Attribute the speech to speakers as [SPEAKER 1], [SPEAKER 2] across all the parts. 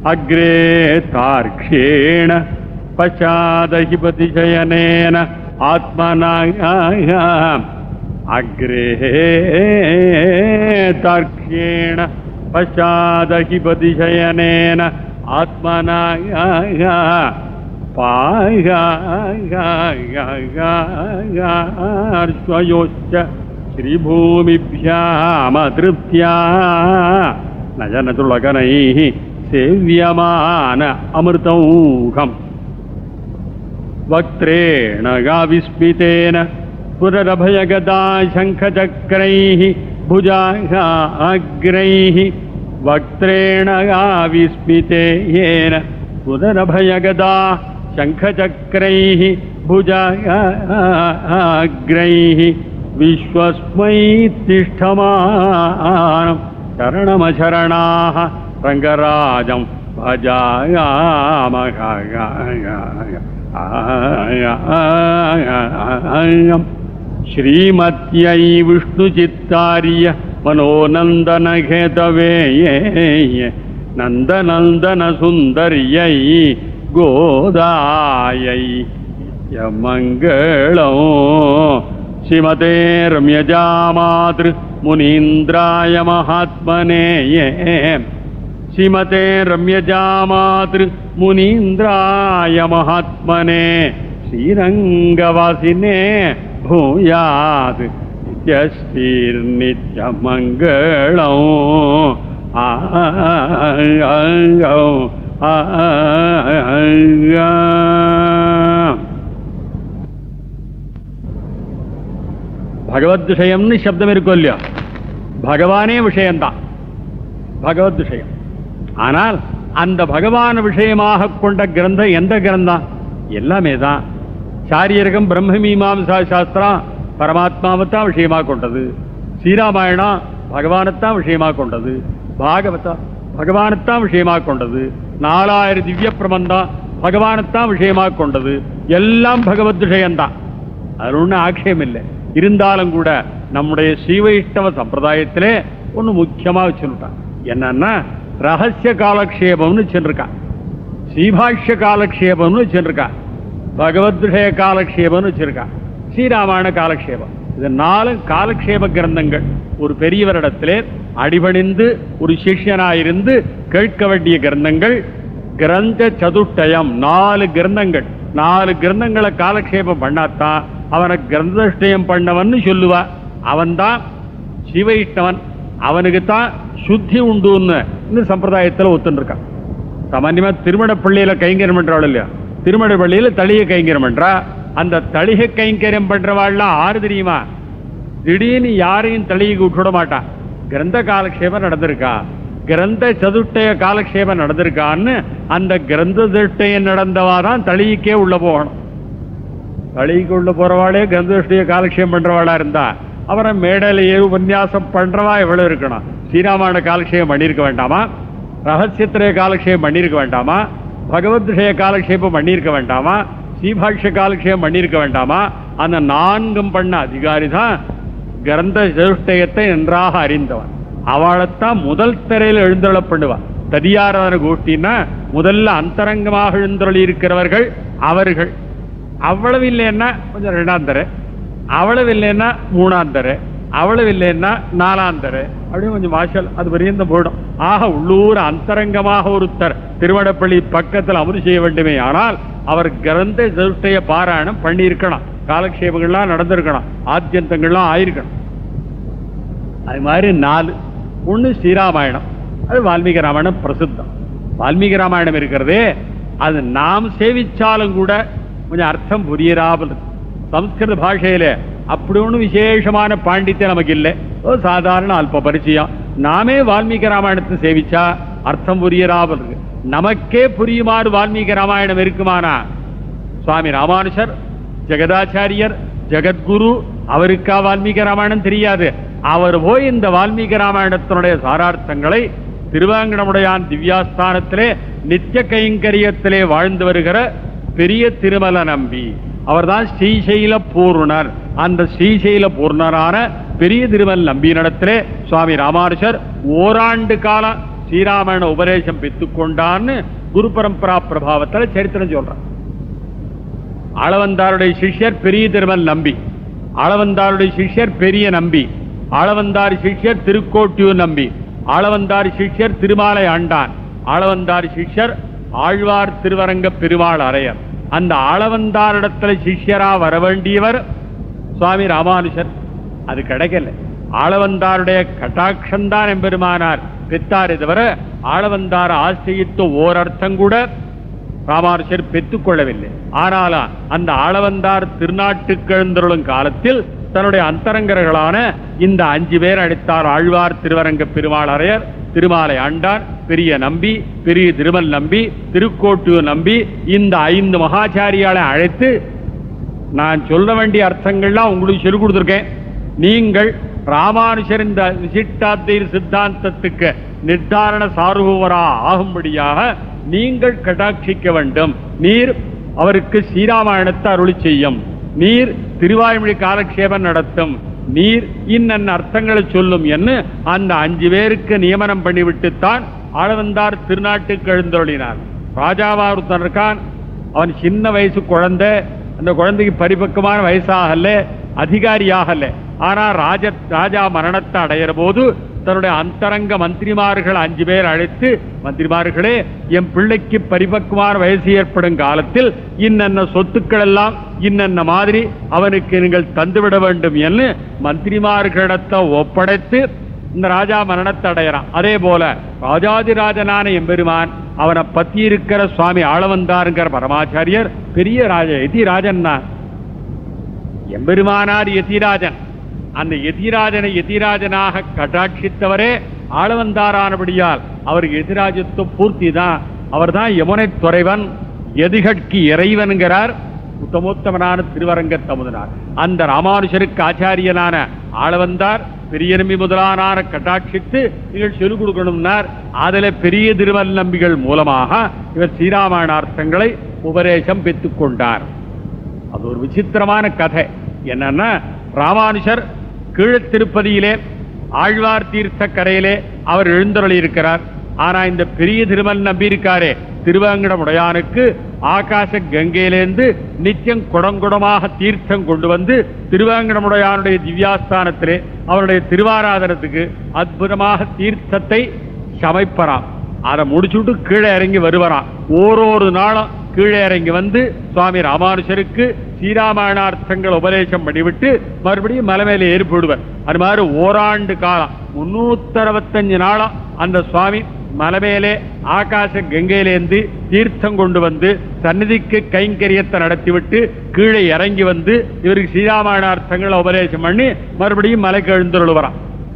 [SPEAKER 1] अग्रे तार्क्ष्येण पश्चादहिपतिशयनेन आत्मना अग्रे तार्क्ष्येण पश्चादहिपतिशयनेन आत्मना पार्श्वयोश्च श्रीभूमिभ्यामतृप्त्या न जनतुलगनैः सेव्यमान अमृतौघम् वक्त्रेण गाविस्मितेन पुनरभयगदा शङ्खचक्रैः भुजाग्रैः वक्त्रेण गाविस्मितेन पुनरभयगदा शङ्खचक्रैः भुजाग्रैः विश्वस्मै तिष्ठमानं शरणमशरणाः रङ्गराजं भजायामः श्रीमत्यै विष्णुचित्तार्य मनोनन्दनघेतवे नन्दनन्दनसुन्दर्यै गोदायै यमङ्गलौ श्रीमते रम्यजामातृ मुनीन्द्राय महात्मने श्रीमते रम्यजामातृ मुनीन्द्राय महात्मने श्रीरङ्गवासिने भूयात् नित्यश्रीर्नित्यमङ्गलौ பகவத் விஷயம்னு சப்தம் இருக்கும் இல்லையா பகவானே விஷயம்தான் பகவத் விஷயம் ஆனால் அந்த பகவான் விஷயமாக கொண்ட கிரந்தம் எந்த கிரந்தம் எல்லாமே தான் சாரியரகம் பிரம்ம மீமாம்சா சாஸ்திரம் பரமாத்மாவைத்தான் விஷயமாக கொண்டது ஸ்ரீராமாயணம் பகவானைத்தான் விஷயமாக கொண்டது பாகவதா பகவானைத்தான் விஷயமாக கொண்டது நாலாயிரம் திவ்ய பிரபந்தம் பகவானைத்தான் விஷயமாக கொண்டது எல்லாம் பகவத் விஷயம்தான் அது ஒன்றும் ஆட்சேபம் இல்லை இருந்தாலும் கூட நம்முடைய ஸ்ரீவைஷ்ணவ சம்பிரதாயத்திலே ஒன்று முக்கியமாக வச்சுட்டான் என்னன்னா ரகசிய காலக்ஷேபம்னு வச்சுருக்கான் ஸ்ரீபாஷ்ய காலக்ஷேபம்னு வச்சுருக்கான் பகவத் விஷய காலக்ஷேபம்னு வச்சிருக்கான் ஸ்ரீராமாயண காலக்ஷேபம் இது நாலு காலக்ஷேப கிரந்தங்கள் ஒரு பெரியவரிடத்திலே அடிபணிந்து ஒரு சிஷ்யனாயிருந்து கேட்க வேண்டிய கிரந்தங்கள் கிரந்த சதுஷ்டயம் நாலு கிரந்தங்கள் நாலு கிரந்தங்களை காலக்ஷேபம் பண்ணாதான் அவனை கிரந்தஷ்டயம் பண்ணவன்னு சொல்லுவா அவன்தான் சிவைஷ்ணவன் அவனுக்கு தான் சுத்தி உண்டுன்னு இந்த சம்பிரதாயத்தில் ஒத்துருக்கான் சாமான்யமா திருமண பள்ளியில கைங்கரியம் பண்றாள் இல்லையா திருமண பள்ளியில தளிகை கைங்கரியம் பண்றா அந்த தளிகை கைங்கரியம் பண்றவாள்லாம் ஆறு தெரியுமா திடீர்னு யாரையும் தளிகைக்கு விட்டுவிட மாட்டான் கிரந்த காலக்ஷேபம் நடந்திருக்கா கிரந்த சதுஷ்டய காலக்ஷேபம் நடந்திருக்கான்னு அந்த கிரந்த திருஷ்டயம் நடந்தவா தான் தளிகைக்கே உள்ள போகணும் தளிகைக்கு உள்ள போறவாளே கிரந்த திருஷ்டய காலக்ஷேபம் பண்றவாளா இருந்தா அவரை மேடையிலேயே உபன்யாசம் பண்றவா எவ்வளவு இருக்கணும் ஸ்ரீராமாயண காலக்ஷேபம் பண்ணியிருக்க வேண்டாமா ரகசியத்திரைய காலக்ஷேபம் பண்ணியிருக்க வேண்டாமா பகவத் விஷய காலக்ஷேபம் பண்ணியிருக்க வேண்டாமா ஸ்ரீபாஷ்ய காலக்ஷேபம் பண்ணியிருக்க வேண்டாமா அந்த நான்கும் பண்ண அதிகாரி தான் கிரந்த சதுஷ்டயத்தை நன்றாக அறிந்தவன் அவளைத்தான் முதல் திரையில் எழுந்தருள பண்ணுவான் ததியாராதன கோஷ்டின்னா முதல்ல அந்தரங்கமாக எழுந்தருளி இருக்கிறவர்கள் அவர்கள் அவ்வளவு இல்லைன்னா கொஞ்சம் ரெண்டாம் தர அவ்வளவு இல்லைன்னா மூணாம் தர அவ்வளவு இல்லைன்னா நாலாம் தர அப்படியே கொஞ்சம் வாசல் அது வரையும் போயிடும் ஆக உள்ளூர் அந்தரங்கமாக ஒருத்தர் திருவடப்பள்ளி பக்கத்தில் அமரு செய்ய வேண்டுமே ஆனால் அவர் கிரந்த சதுஷ்டய பாராயணம் பண்ணியிருக்கணும் காலக்ஷேபங்கள்லாம் நடந்திருக்கணும் ஆத்தியந்தங்கள்லாம் ஆயிருக்கணும் அது மாதிரி நாலு ஒன்று ஸ்ரீராமாயணம் அது வால்மீகி ராமாயணம் பிரசித்தம் வால்மீகி ராமாயணம் இருக்கிறதே அது நாம் சேவிச்சாலும் கூட கொஞ்சம் அர்த்தம் புரியறாமல் இருக்கு. சம்ஸ்கிருத பாஷையில அப்படி ஒன்றும் விசேஷமான பாண்டித்யம் நமக்கு இல்லை ஒரு சாதாரண அல்ப பரிச்சயம் நாமே வால்மீகி ராமாயணத்தை சேவிச்சா அர்த்தம் புரியறாமல் இருக்கு நமக்கே புரியுமாறு வால்மீகி ராமாயணம் இருக்குமானா சுவாமி ராமானுஷர் ஜெகதாச்சாரியர் ஜெகத்குரு அவருக்கா வால்மீகி ராமாயணம் தெரியாது அவர் போய் இந்த வால்மீகி ராமாயணத்தினுடைய சாரார்த்தங்களை திருவாங்கடமுடையான் திவ்யாஸ்தானத்திலே நித்திய கைங்கரியத்திலே வாழ்ந்து வருகிற பெரிய திருமல நம்பி அவர்தான் ஸ்ரீசைல பூர்ணர் அந்த ஸ்ரீசைல பூர்ணரான பெரிய திருமல் நம்பியினிடத்திலே சுவாமி ராமானுஷர் ஓராண்டு காலம் ஸ்ரீராமன உபதேசம் பெற்றுக்கொண்டான்னு குரு பரம்பரா பிரபாவத்தில் சரித்திரம் சொல்றான் அளவந்தாருடைய சிஷ்யர் பெரிய திருமல் நம்பி அளவந்தாருடைய சிஷ்யர் பெரிய நம்பி அளவந்தார் சிஷ்யர் திருக்கோட்டியூர் நம்பி அளவந்தார் சிஷ்யர் திருமாலை ஆண்டான் அளவந்தார் சிஷ்யர் ஆழ்வார் திருவரங்க பெருமாள் அரையர் அந்த அளவந்தாரிடத்துல சிஷ்யரா வர வேண்டியவர் சுவாமி ராமானுஜர் அது கிடைக்கல ஆளவந்தாருடைய கட்டாட்சம்தான் எம்பெருமானார் பெற்றாரே தவிர ஆளவந்தார் ஆசிரியத்து ஓரர்த்தம் கூட ராமானுஜர் பெற்றுக்கொள்ளவில்லை ஆனாலும் அந்த ஆளவந்தார் திருநாட்டுக்கு எழுந்தருளும் காலத்தில் தன்னுடைய அந்தரங்கர்களான இந்த அஞ்சு பேர் அடித்தார் ஆழ்வார் திருவரங்க பெருமாள் அரையர் திருமாலை ஆண்டான் பெரிய நம்பி பெரிய திருமல் நம்பி திருக்கோட்டூர் நம்பி இந்த ஐந்து மகாச்சாரியாலை அழைத்து நான் சொல்ல வேண்டிய அர்த்தங்கள்லாம் உங்களுக்கு சொல்லிக் கொடுத்துருக்கேன் நீங்கள் ராமானுஜர் இந்த விசிஷ்டாத்வைத சித்தாந்தத்துக்கு நிர்தாரண சார்புவரா ஆகும்படியாக நீங்கள் கடாட்சிக்க வேண்டும் நீர் அவருக்கு ஸ்ரீராமாயணத்தை அருளி செய்யும் நீர் திருவாய்மொழி காலக்ஷேபம் நடத்தும் நீர் இன்னென்ன அர்த்தங்களை சொல்லும் என்று அந்த அஞ்சு பேருக்கு நியமனம் பண்ணிவிட்டுத்தான் ஆளவந்தார் திருநாட்டுக்கு எழுந்தருளினார் ராஜாவா ஒருத்தன் இருக்கான் அவன் சின்ன வயசு குழந்தை அந்த குழந்தைக்கு பரிபக்குவமான வயசாகல அதிகாரியாகல ஆனா ராஜ ராஜா மரணத்தை அடையிற போது தன்னுடைய அந்தரங்க மந்திரிமார்கள் அஞ்சு பேர் அழைத்து மந்திரிமார்களே என் பிள்ளைக்கு பரிபக்குவமான வயசு ஏற்படும் காலத்தில் இன்னென்ன சொத்துக்கள் எல்லாம் இன்னென்ன மாதிரி அவனுக்கு நீங்கள் தந்துவிட வேண்டும் என்று மந்திரிமார்களிடத்தை ஒப்படைத்து இந்த ராஜா மரணத்தை அடையறான் அதே போல ராஜாதிராஜனான எம்பெருமான் அவனை பத்தி இருக்கிற சுவாமி ஆளவந்தாருங்கிற பரமாச்சாரியர் பெரிய ராஜா எதிராஜன் தான் எம்பெருமானார் எதிராஜன் அந்த எதிராஜனை எதிராஜனாக கட்டாட்சித்தவரே ஆளவந்தாரானபடியால் அவருக்கு எதிராஜத்துவம் பூர்த்தி தான் அவர் தான் யமுனை துறைவன் எதிகட்கு இறைவன்கிறார் உத்தமோத்தமனான திருவரங்க தமுதனார் அந்த ராமானுஷருக்கு ஆச்சாரியனான ஆளவந்தார் பெரிய நம்பி முதலானார கட்டாட்சித்து நீங்கள் சொல்லிக் கொடுக்கணும்னார் அதுல பெரிய திருவல் நம்பிகள் மூலமாக இவர் ஸ்ரீராமாயணார்த்தங்களை உபதேசம் பெற்றுக் கொண்டார் அது ஒரு விசித்திரமான கதை என்னன்னா ராமானுஷர் கீழத் திருப்பதியிலே ஆழ்வார் தீர்த்த கரையிலே அவர் எழுந்தருளி இருக்கிறார் ஆனா இந்த பெரிய திருமல் நம்பி இருக்காரே திருவேங்கடமுடையானுக்கு ஆகாச கங்கையிலேருந்து நித்தியம் குடங்குடமாக தீர்த்தம் கொண்டு வந்து திருவேங்கடமுடையானுடைய திவ்யாஸ்தானத்திலே அவருடைய திருவாராதனத்துக்கு அற்புதமாக தீர்த்தத்தை சமைப்பறாம் அதை முடிச்சுட்டு கீழே இறங்கி வருவராம் ஓரொரு நாளும் கீழே இறங்கி வந்து சுவாமி ராமானுஜருக்கு ஸ்ரீராமாயணார்த்தங்கள் உபதேசம் பண்ணிவிட்டு மறுபடியும் மலை மேலே ஏறி போடுவார் அது மாதிரி ஓராண்டு காலம் முன்னூத்தறுபத்தஞ்சு நாளம் அந்த சுவாமி மலை மேலே ஆகாச கங்கையிலேந்து தீர்த்தம் கொண்டு வந்து சந்நிதிக்கு கைங்கரியத்தை நடத்திவிட்டு கீழே இறங்கி வந்து இவருக்கு ஸ்ரீராமாயணார்த்தங்களை உபதேசம் பண்ணி மறுபடியும் மலைக்கு எழுந்துருவாராம்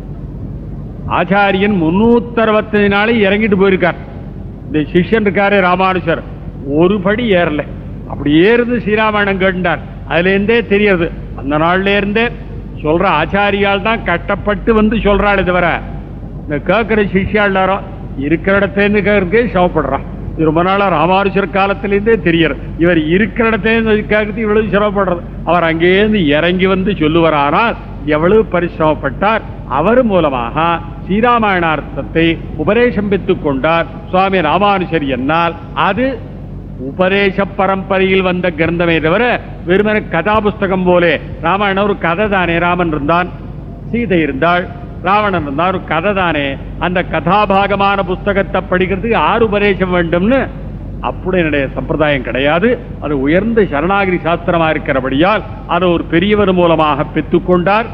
[SPEAKER 1] ஆச்சாரியன் முன்னூத்தறுபத்தஞ்சு நாளை இறங்கிட்டு போயிருக்கார் இந்த சிஷ்யன் இருக்காரு ராமானுஜர் ஒரு படி ஏறல அப்படி ஏறுது ஸ்ரீராமாயணம் கேட்டார் அதுல இருந்தே தெரியுது அந்த நாள்ல இருந்தே சொல்ற ஆச்சாரியால் தான் கட்டப்பட்டு வந்து சொல்றாள் தவிர இந்த கேட்கிற சிஷ்யாள்லாரோ இருக்கிற இடத்துல இருந்து கேட்கறதுக்கே சிரமப்படுறான் இது ரொம்ப நாளா ராமானுஜர் காலத்திலேருந்தே தெரியறது இவர் இருக்கிற இடத்துல இருந்து கேட்கறது இவ்வளவு சிரமப்படுறது அவர் அங்கேருந்து இறங்கி வந்து சொல்லுவாரானால் எவ்வளவு பரிசிரமப்பட்டார் அவர் மூலமாக ஸ்ரீராமாயணார்த்தத்தை உபதேசம் பெற்றுக் கொண்டார் சுவாமி ராமானுஜர் என்னால் அது உபதேச பரம்பரையில் வந்த கிரந்தமே தவிர வெறுமன கதாபுஸ்தகம் போலே ராமாயணம் ஒரு கதை தானே ராமன் இருந்தான் சீதை இருந்தாள் ராவணன் இருந்தான் ஒரு கதை தானே அந்த கதாபாகமான புஸ்தகத்தை படிக்கிறதுக்கு ஆறு உபதேசம் வேண்டும்னு அப்படி என்னுடைய சம்பிரதாயம் கிடையாது அது உயர்ந்த சரணாகிரி சாஸ்திரமா இருக்கிறபடியால் அதை ஒரு பெரியவர் மூலமாக பெற்றுக்கொண்டார்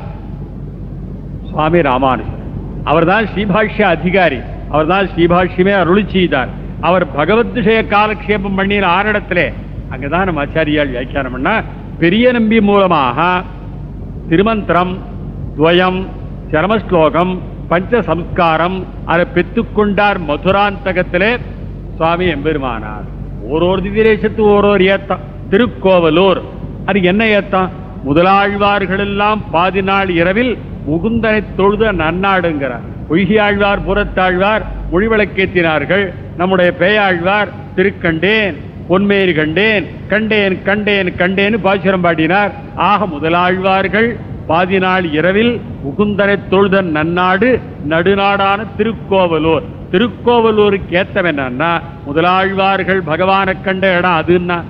[SPEAKER 1] சுவாமி ராமானுஜர் அவர்தான் ஸ்ரீபாஷ்ய அதிகாரி அவர்தான் ஸ்ரீபாஷ்யமே அருளி செய்தார் அவர் பகவத் விஷய காலக்ஷேபம் பண்ணின ஆரிடத்திலே அங்கதான் நம்ம ஆச்சாரியால் வியாக்கியானம் பண்ணா பெரிய நம்பி மூலமாக திருமந்திரம் துவயம் சரமஸ்லோகம் பஞ்ச சம்ஸ்காரம் அதை பெற்றுக்கொண்டார் மதுராந்தகத்திலே சுவாமி எம்பெருமானார் ஓரோரு திவ்யதேசத்து ஓரோரு ஏத்தம் திருக்கோவலூர் அது என்ன ஏத்தம் முதலாழ்வார்கள் எல்லாம் பாதி நாள் இரவில் முகுந்தனை தொழுத நன்னாடுங்கிறார் பொய்கியாழ்வார் புறத்தாழ்வார் மொழிவிளக்கேற்றினார்கள் நம்முடைய பேயாழ்வார் திருக்கண்டேன் பொன்மேரி கண்டேன் கண்டேன் கண்டேன் கண்டேன்னு பாசுரம் பாடினார் ஆக முதலாழ்வார்கள் பாதி நாள் இரவில் முகுந்தனை தொழுதன் நன்னாடு நடுநாடான திருக்கோவலூர் திருக்கோவலூருக்கு ஏத்தம் என்னன்னா முதலாழ்வார்கள் பகவானை கண்ட இடம் அதுன்னா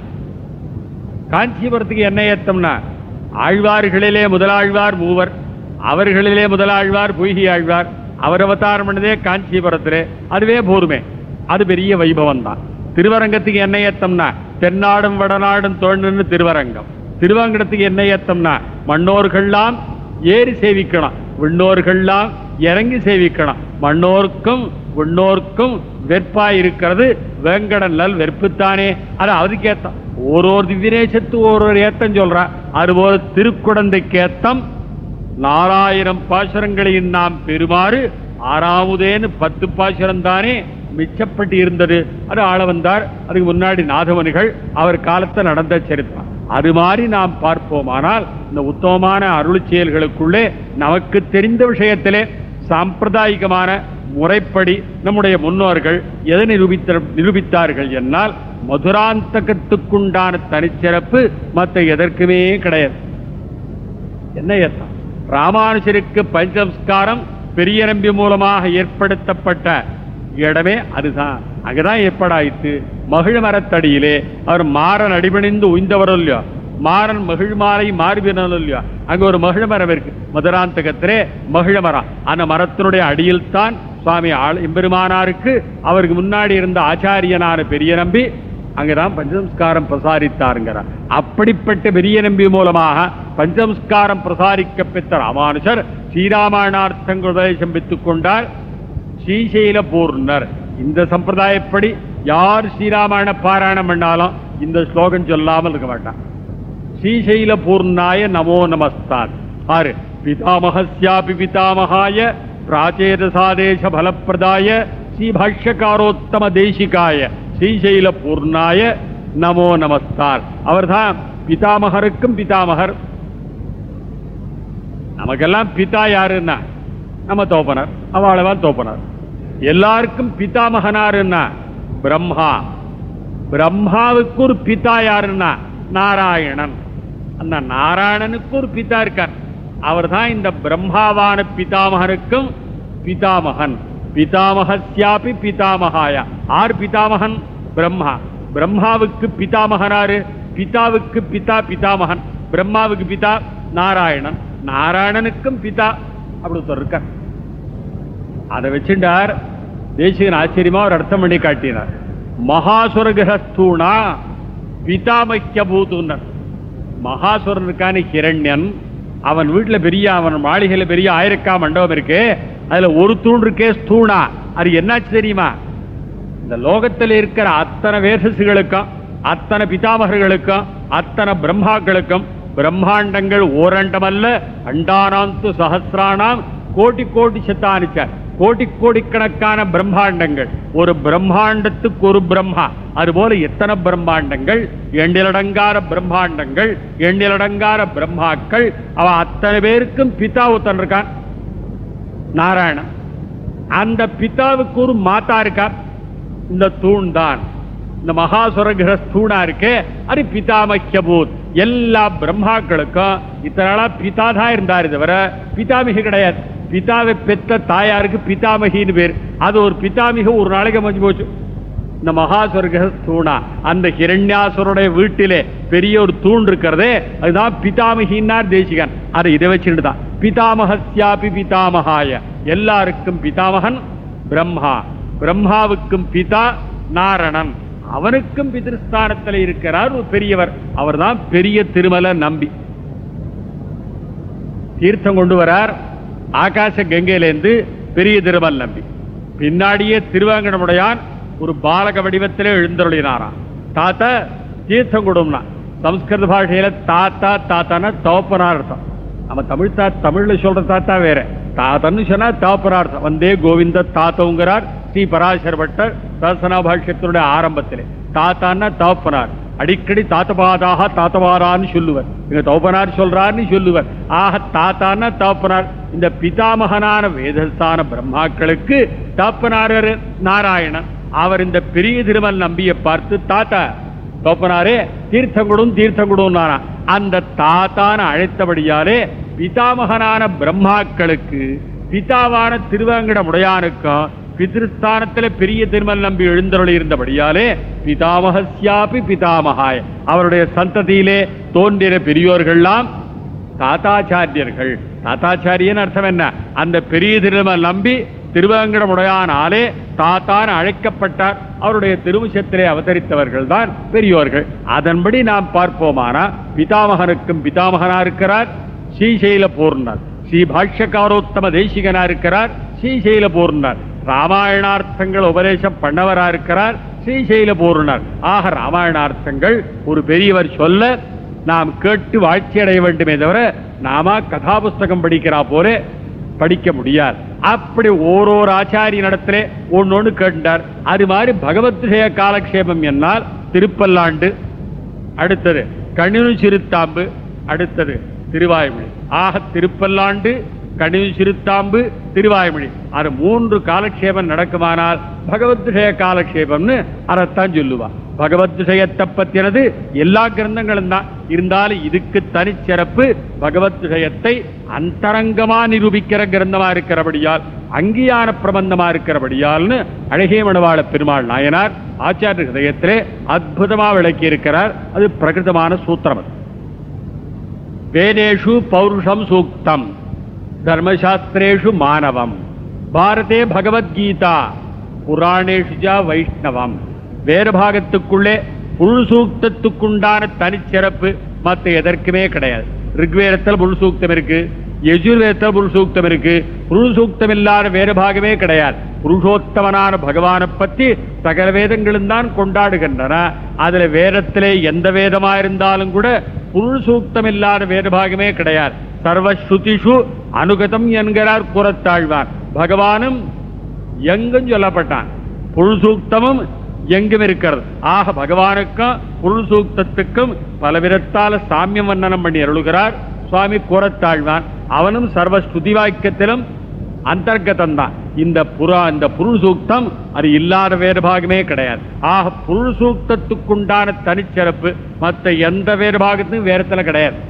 [SPEAKER 1] காஞ்சிபுரத்துக்கு என்ன ஏத்தம்னா ஆழ்வார்களிலே முதலாழ்வார் மூவர் அவர்களிலே முதலாழ்வார் பொய்கி ஆழ்வார் அவர் அவதாரம் பண்ணதே காஞ்சிபுரத்திலே அதுவே போருமே அது பெரிய வைபவம் தான் திருவரங்கத்துக்கு என்ன ஏத்தம்னா தென்னாடும் வடநாடும் தோணுன்னு திருவரங்கம் திருவங்கடத்துக்கு என்ன ஏத்தம்னா மன்னோர்கள்லாம் ஏறி சேவிக்கணும் விண்ணோர்கள்லாம் இறங்கி சேவிக்கணும் மண்ணோர்க்கும் விண்ணோர்க்கும் வெற்பாய் இருக்கிறது வேங்கடநல் வெறுப்புத்தானே அது அதுக்கேத்தம் ஒரு ஒரு திவ்யநேசத்து ஒரு ஒரு ஏத்தம் சொல்றா அதுபோல திருக்குடந்தைக்கு ஏத்தம் நாலாயிரம் பாசுரங்களையும் நாம் பெறுமாறு ஆறாவதேன்னு பத்து பாசுரம் தானே மிச்சப்பட்டு இருந்தது அது ஆள வந்தார் அதுக்கு முன்னாடி நாதவனிகள் அவர் காலத்தை நடந்த சரித்திரம் அது மாதிரி நாம் பார்ப்போமானால் இந்த உத்தமமான அருள் செயல்களுக்குள்ளே நமக்கு தெரிந்த விஷயத்திலே சாம்பிரதாயிகமான முறைப்படி நம்முடைய முன்னோர்கள் எதை நிரூபித்த நிரூபித்தார்கள் என்னால் மதுராந்தகத்துக்குண்டான தனிச்சிறப்பு மற்ற எதற்குமே கிடையாது என்ன ஏத்தம் ராமானுஜருக்கு பஞ்சசம்ஸ்காரம் பெரிய நம்பி மூலமாக ஏற்படுத்தப்பட்ட இடமே அதுதான் அங்கதான் ஏற்படாயிற்று மகிழ் மரத்தடியிலே அவர் மாறன் அடிபணிந்து உய்ந்தவரும் இல்லையோ மாறன் மகிழ் மாலை மாறுபினரும் இல்லையோ அங்க ஒரு மகிழ மரம் இருக்கு மதுராந்தகத்திலே மகிழ மரம் அந்த மரத்தினுடைய அடியில் தான் சுவாமி ஆள் எம்பெருமானாருக்கு அவருக்கு முன்னாடி இருந்த ஆச்சாரியனான பெரிய நம்பி அங்கதான் பஞ்சசம்ஸ்காரம் பிரசாரித்தாருங்கிறார் அப்படிப்பட்ட பெரிய நம்பி மூலமாக பஞ்சசம்ஸ்காரம் பிரசாரிக்க பெற்ற ராமானுஜர் ஸ்ரீராமாயணார்த்தங்கள் உபதேசம் பெற்றுக் கொண்டார் ஸ்ரீசைல பூர்ணர் இந்த சம்பிரதாயப்படி யார் ஸ்ரீராமாயண பாராயணம் பண்ணாலும் இந்த ஸ்லோகம் சொல்லாமல் இருக்க மாட்டான் ஸ்ரீசைல பூர்ணாய நமோ நமஸ்தான் ஆறு பிதாமகஸ்யாபி பிதாமகாய பிராச்சேதசாதேச பலப்பிரதாய ஸ்ரீபாஷ்யகாரோத்தம தேசிகாய ஸ்ரீசைல பூர்ணாய நமோ நமஸ்தான் அவர்தான் பிதாமகருக்கும் பிதாமகர் நமக்கெல்லாம் பிதா யாருன்னா நம்ம தோப்பனர் அவளவா தோப்பனர் எல்லாருக்கும் பிதாமகனாருன்னா பிரம்மா பிரம்மாவுக்கு ஒரு பிதா யாருன்னா நாராயணன் அந்த நாராயணனுக்கு ஒரு பிதா இருக்கார் அவர்தான் இந்த பிரம்மாவான பிதாமகனுக்கும் பிதாமகன் பிதாமகஸ்யாபி பிதாமகாய ஆர் பிதாமகன் பிரம்மா பிரம்மாவுக்கு பிதாமகனாரு பிதாவுக்கு பிதா பிதாமகன் பிரம்மாவுக்கு பிதா நாராயணன் நாராயணனுக்கும் பிதா அப்படி ஒருத்தர் இருக்கார் அதை வச்சுட்டார் தேசிகன் ஆச்சரியமா ஒரு அர்த்தம் பண்ணி காட்டினார் மகாசுரகிரஸ்தூணா பிதாமக்கிய பூத்துனர் மகாசுரன் இருக்கான ஹிரண்யன் அவன் வீட்டுல பெரிய அவன் மாளிகையில பெரிய ஆயிரக்கா மண்டபம் இருக்கு அதுல ஒரு தூண் இருக்கே ஸ்தூணா அது என்னாச்சு தெரியுமா இந்த லோகத்தில் இருக்கிற அத்தனை வேசஸுகளுக்கும் அத்தனை பிதாமகர்களுக்கும் அத்தனை பிரம்மாக்களுக்கும் பிரம்மாண்டங்கள் ஓரண்டமல்ல அண்டானாந்து சஹசிரானாம் கோடி கோடி சத்தானிச்சார் கோடி கோடிக்கணக்கான பிரம்மாண்டங்கள் ஒரு பிரம்மாண்டத்துக்கு ஒரு பிரம்மா அதுபோல எத்தனை பிரம்மாண்டங்கள் எண்ணிலடங்கார பிரம்மாண்டங்கள் எண்ணிலடங்கார பிரம்மாக்கள் அவ அத்தனை பேருக்கும் பிதா ஒருத்தன் இருக்கான் நாராயணன் அந்த பிதாவுக்கு ஒரு மாதா இருக்கா இந்த தூண் தான் இந்த மகாசுரகிர தூணா இருக்கே அது பிதாமக்கிய பூத் எல்லா பிரம்மாக்களுக்கும் இத்தனை நாளா பிதா தான் இருந்தார் தவிர பிதாமிக கிடையாது பிதாவை பெற்ற தாயாருக்கு பிதாமகின்னு பேர் அது ஒரு பிதாமிக ஒரு நாளைக்கு மஞ்சு போச்சு இந்த மகாசுரக தூணா அந்த ஹிரண்யாசுரனுடைய வீட்டிலே பெரிய ஒரு தூண் இருக்கிறதே அதுதான் பிதாமகின்னார் தேசிகன் அதை இதை வச்சுட்டு தான் பிதாமகஸ்யாபி பிதாமகாய எல்லாருக்கும் பிதாமகன் பிரம்மா பிரம்மாவுக்கும் பிதா நாரணன் அவனுக்கும் பிதிருஸ்தானத்தில் இருக்கிறார் ஒரு பெரியவர் அவர்தான் பெரிய திருமல நம்பி தீர்த்தம் கொண்டு வரார் ஆகாச கங்கையிலேருந்து பெரிய திருமல் நம்பி பின்னாடியே திருவாங்கடமுடையான் ஒரு பாலக வடிவத்திலே எழுந்தருளினாராம் தாத்தா தீர்த்தம் கொடும்னா சம்ஸ்கிருத பாஷையில தாத்தா தாத்தான தோப்பனார் அர்த்தம் நம்ம தமிழ் தா தமிழ்ல சொல்ற தாத்தா வேற தாத்தன்னு சொன்னா தோப்பனார்த்தம் வந்தே கோவிந்த தாத்தவுங்கிறார் ஸ்ரீ பராசர பட்டர் சரசனா பாஷ்யத்தினுடைய ஆரம்பத்திலே தாத்தான்னா தோப்பனார் அடிக்கடி தாத்தபாதாக தாத்தபாரான்னு சொல்லுவர் இங்க தோப்பனார் சொல்றாருன்னு சொல்லுவர் ஆக தாத்தான்னா தோப்பனார் இந்த பிதாமகனான வேதஸ்தான பிரம்மாக்களுக்கு தோப்பனாரர் நாராயணன் அவர் இந்த பெரிய திருமல் நம்பியை பார்த்து தாத்தா தோப்பனாரே தீர்த்தங்குடும் தீர்த்தங்குடும் அந்த தாத்தான அழைத்தபடியாலே பிதாமகனான பிரம்மாக்களுக்கு பிதாவான திருவேங்கட முடையானுக்கும் பிதிருஸ்தானத்தில் பெரிய திருமல் நம்பி எழுந்தருளி இருந்தபடியாலே பிதாமகஸ்யாபி பிதாமகாய அவருடைய சந்ததியிலே தோன்றின பெரியோர்கள்லாம் தாத்தாச்சாரியர்கள் தாத்தாச்சாரியன் அர்த்தம் என்ன அந்த பெரிய திருமல் நம்பி திருவேங்கடமுடையானாலே தாத்தான் அழைக்கப்பட்டார் அவருடைய திருவுஷத்திலே அவதரித்தவர்கள் தான் பெரியோர்கள் அதன்படி நாம் பார்ப்போமானா பிதாமகனுக்கும் பிதாமகனா இருக்கிறார் ஸ்ரீசைல பூர்ணர் ஸ்ரீ பாஷ்யகாரோத்தம தேசிகனா இருக்கிறார் ஸ்ரீசைல பூர்ணர் ராமாயணார்த்தங்கள் உபதேசம் பண்ணவரா இருக்கிறார் ஸ்ரீசைல பூர்ணர் ஆக ராமாயணார்த்தங்கள் ஒரு பெரியவர் சொல்ல நாம் கேட்டு வாழ்ச்சி அடைய வேண்டுமே தவிர நாம கதாபுஸ்தகம் படிக்கிறா போல படிக்க முடியாது அப்படி ஓரோரு ஆச்சாரிய நடத்திலே ஒன்னொன்னு கேட்டார் அது மாதிரி பகவத் விஷய காலக்ஷேபம் என்னால் திருப்பல்லாண்டு அடுத்தது கணினு சிறுத்தாம்பு அடுத்தது திருவாய்மொழி ஆக திருப்பல்லாண்டு கணினு சிறுத்தாம்பு திருவாய்மொழி அது மூன்று காலக்ஷேபம் நடக்குமானால் பகவத் விஷய காலக்ஷேபம்னு அதைத்தான் சொல்லுவா பகவத் விஷயத்தை பத்தினது எல்லா கிரந்தங்களும் தான் இருந்தாலும் இதுக்கு தனிச்சிறப்பு பகவத் விஷயத்தை அந்தரங்கமா நிரூபிக்கிற கிரந்தமா இருக்கிறபடியால் அங்கீயான பிரபந்தமா இருக்கிறபடியால்னு அழகிய மணவாள பெருமாள் நாயனார் ஆச்சாரிய ஹதயத்திலே அற்புதமா விளக்கி இருக்கிறார் அது பிரகிருதமான சூத்திரம் அது வேதேஷு பௌருஷம் சூக்தம் தர்மசாஸ்திரேஷு மானவம் பாரதே பகவத்கீதா புராணேஷு ஜா வைஷ்ணவம் வேறு பாகத்துக்குள்ளே புழு சூக்தத்துக்குண்டான தனிச்சிறப்பு மற்ற எதற்குமே கிடையாது ரிக்வேதத்தில் புழு சூக்தம் இருக்கு யஜுர்வேதத்தில் புழு சூக்தம் இருக்கு புழு சூக்தம் இல்லாத வேறு பாகமே கிடையாது புருஷோத்தமனான பகவானை பத்தி சகல வேதங்களும் தான் கொண்டாடுகின்றன அதுல வேதத்திலே எந்த வேதமா இருந்தாலும் கூட புருள் சூக்தம் இல்லாத வேறு பாகமே கிடையாது சர்வஸ்ருதிஷு அனுகதம் என்கிறார் புறத்தாழ்வார் பகவானும் எங்கும் சொல்லப்பட்டான் புழு சூக்தமும் எங்கும் இருக்கிறது ஆக பகவானுக்கும் புழு சூக்தத்துக்கும் பல விதத்தால சாமியம் வர்ணனம் பண்ணி அருளுகிறார் சுவாமி கூறத்தாழ்வான் அவனும் சர்வ ஸ்ருதி வாக்கியத்திலும் அந்தர்கதம் தான் இந்த புறா இந்த புருள் சூக்தம் அது இல்லாத வேறு பாகமே கிடையாது ஆக புருள் சூக்தத்துக்குண்டான தனிச்சிறப்பு மற்ற எந்த வேறு பாகத்துக்கும் வேறத்துல கிடையாது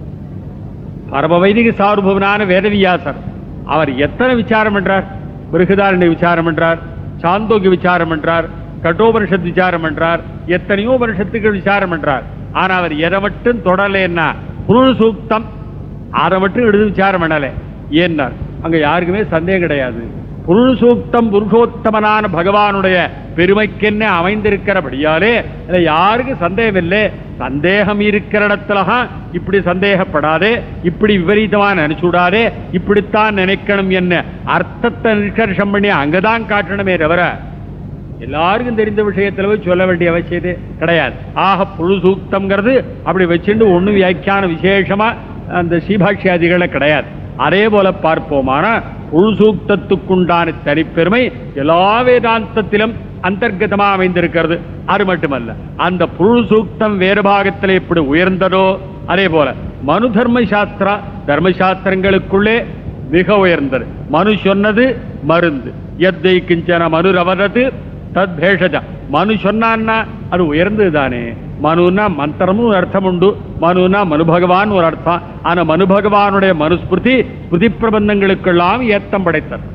[SPEAKER 1] பரம வைதிக சார்பவனான வேதவியாசர் அவர் எத்தனை விசாரம் பண்றார் பிருகதாரண்ய விசாரம் பண்றார் சாந்தோகி விசாரம் பண்றார் கட்டோபனிஷத் விசாரம் பண்றார் எத்தனையோ வருஷத்துக்கு விசாரம் பண்றார் ஆனா அவர் எதை மட்டும் தொடலைன்னா புருள் சூக்தம் அதை மட்டும் எடுத்து விசாரம் பண்ணல ஏன்னார் அங்க யாருக்குமே சந்தேகம் கிடையாது புருள் சூக்தம் புருஷோத்தமனான பகவானுடைய பெருமைக்கென்ன அமைந்திருக்கிறபடியாலே இதுல யாருக்கும் சந்தேகம் இல்லை சந்தேகம் இருக்கிற இடத்துலதான் இப்படி சந்தேகப்படாதே இப்படி விபரீதமா நினைச்சுடாதே இப்படித்தான் நினைக்கணும் என்ன அர்த்தத்தை நிஷ்கர்ஷம் பண்ணி அங்கதான் காட்டணுமே தவிர எல்லாருக்கும் தெரிந்த விஷயத்துல போய் சொல்ல வேண்டிய அவசியது கிடையாது ஆக புழு சூக்தம்ங்கிறது அப்படி வச்சுட்டு ஒண்ணு வியாக்கியான விசேஷமா அந்த ஸ்ரீபாஷ்யாதிகள கிடையாது அதே போல பார்ப்போமான புழு சூக்தத்துக்குண்டான தனிப்பெருமை எல்லா வேதாந்தத்திலும் அந்தர்கதமா அமைந்திருக்கிறது அது மட்டுமல்ல அந்த புழு சூக்தம் வேறு பாகத்தில் எப்படி உயர்ந்ததோ அதே போல மனு தர்ம சாஸ்திரா தர்மசாஸ்திரங்களுக்குள்ளே மிக உயர்ந்தது மனு சொன்னது மருந்து எத்தை கிஞ்சன மனு ரவரது தத் பேஷஜ மனு சொன்னான்னா அது உயர்ந்தது தானே மனுனா மந்திரமும் ஒரு அர்த்தம் உண்டு மனுனா மனு பகவான் ஒரு அர்த்தம் ஆனா மனு பகவானுடைய மனுஸ்மிருதி ஸ்மிருதி பிரபந்தங்களுக்கெல்லாம் ஏத்தம் படைத்தது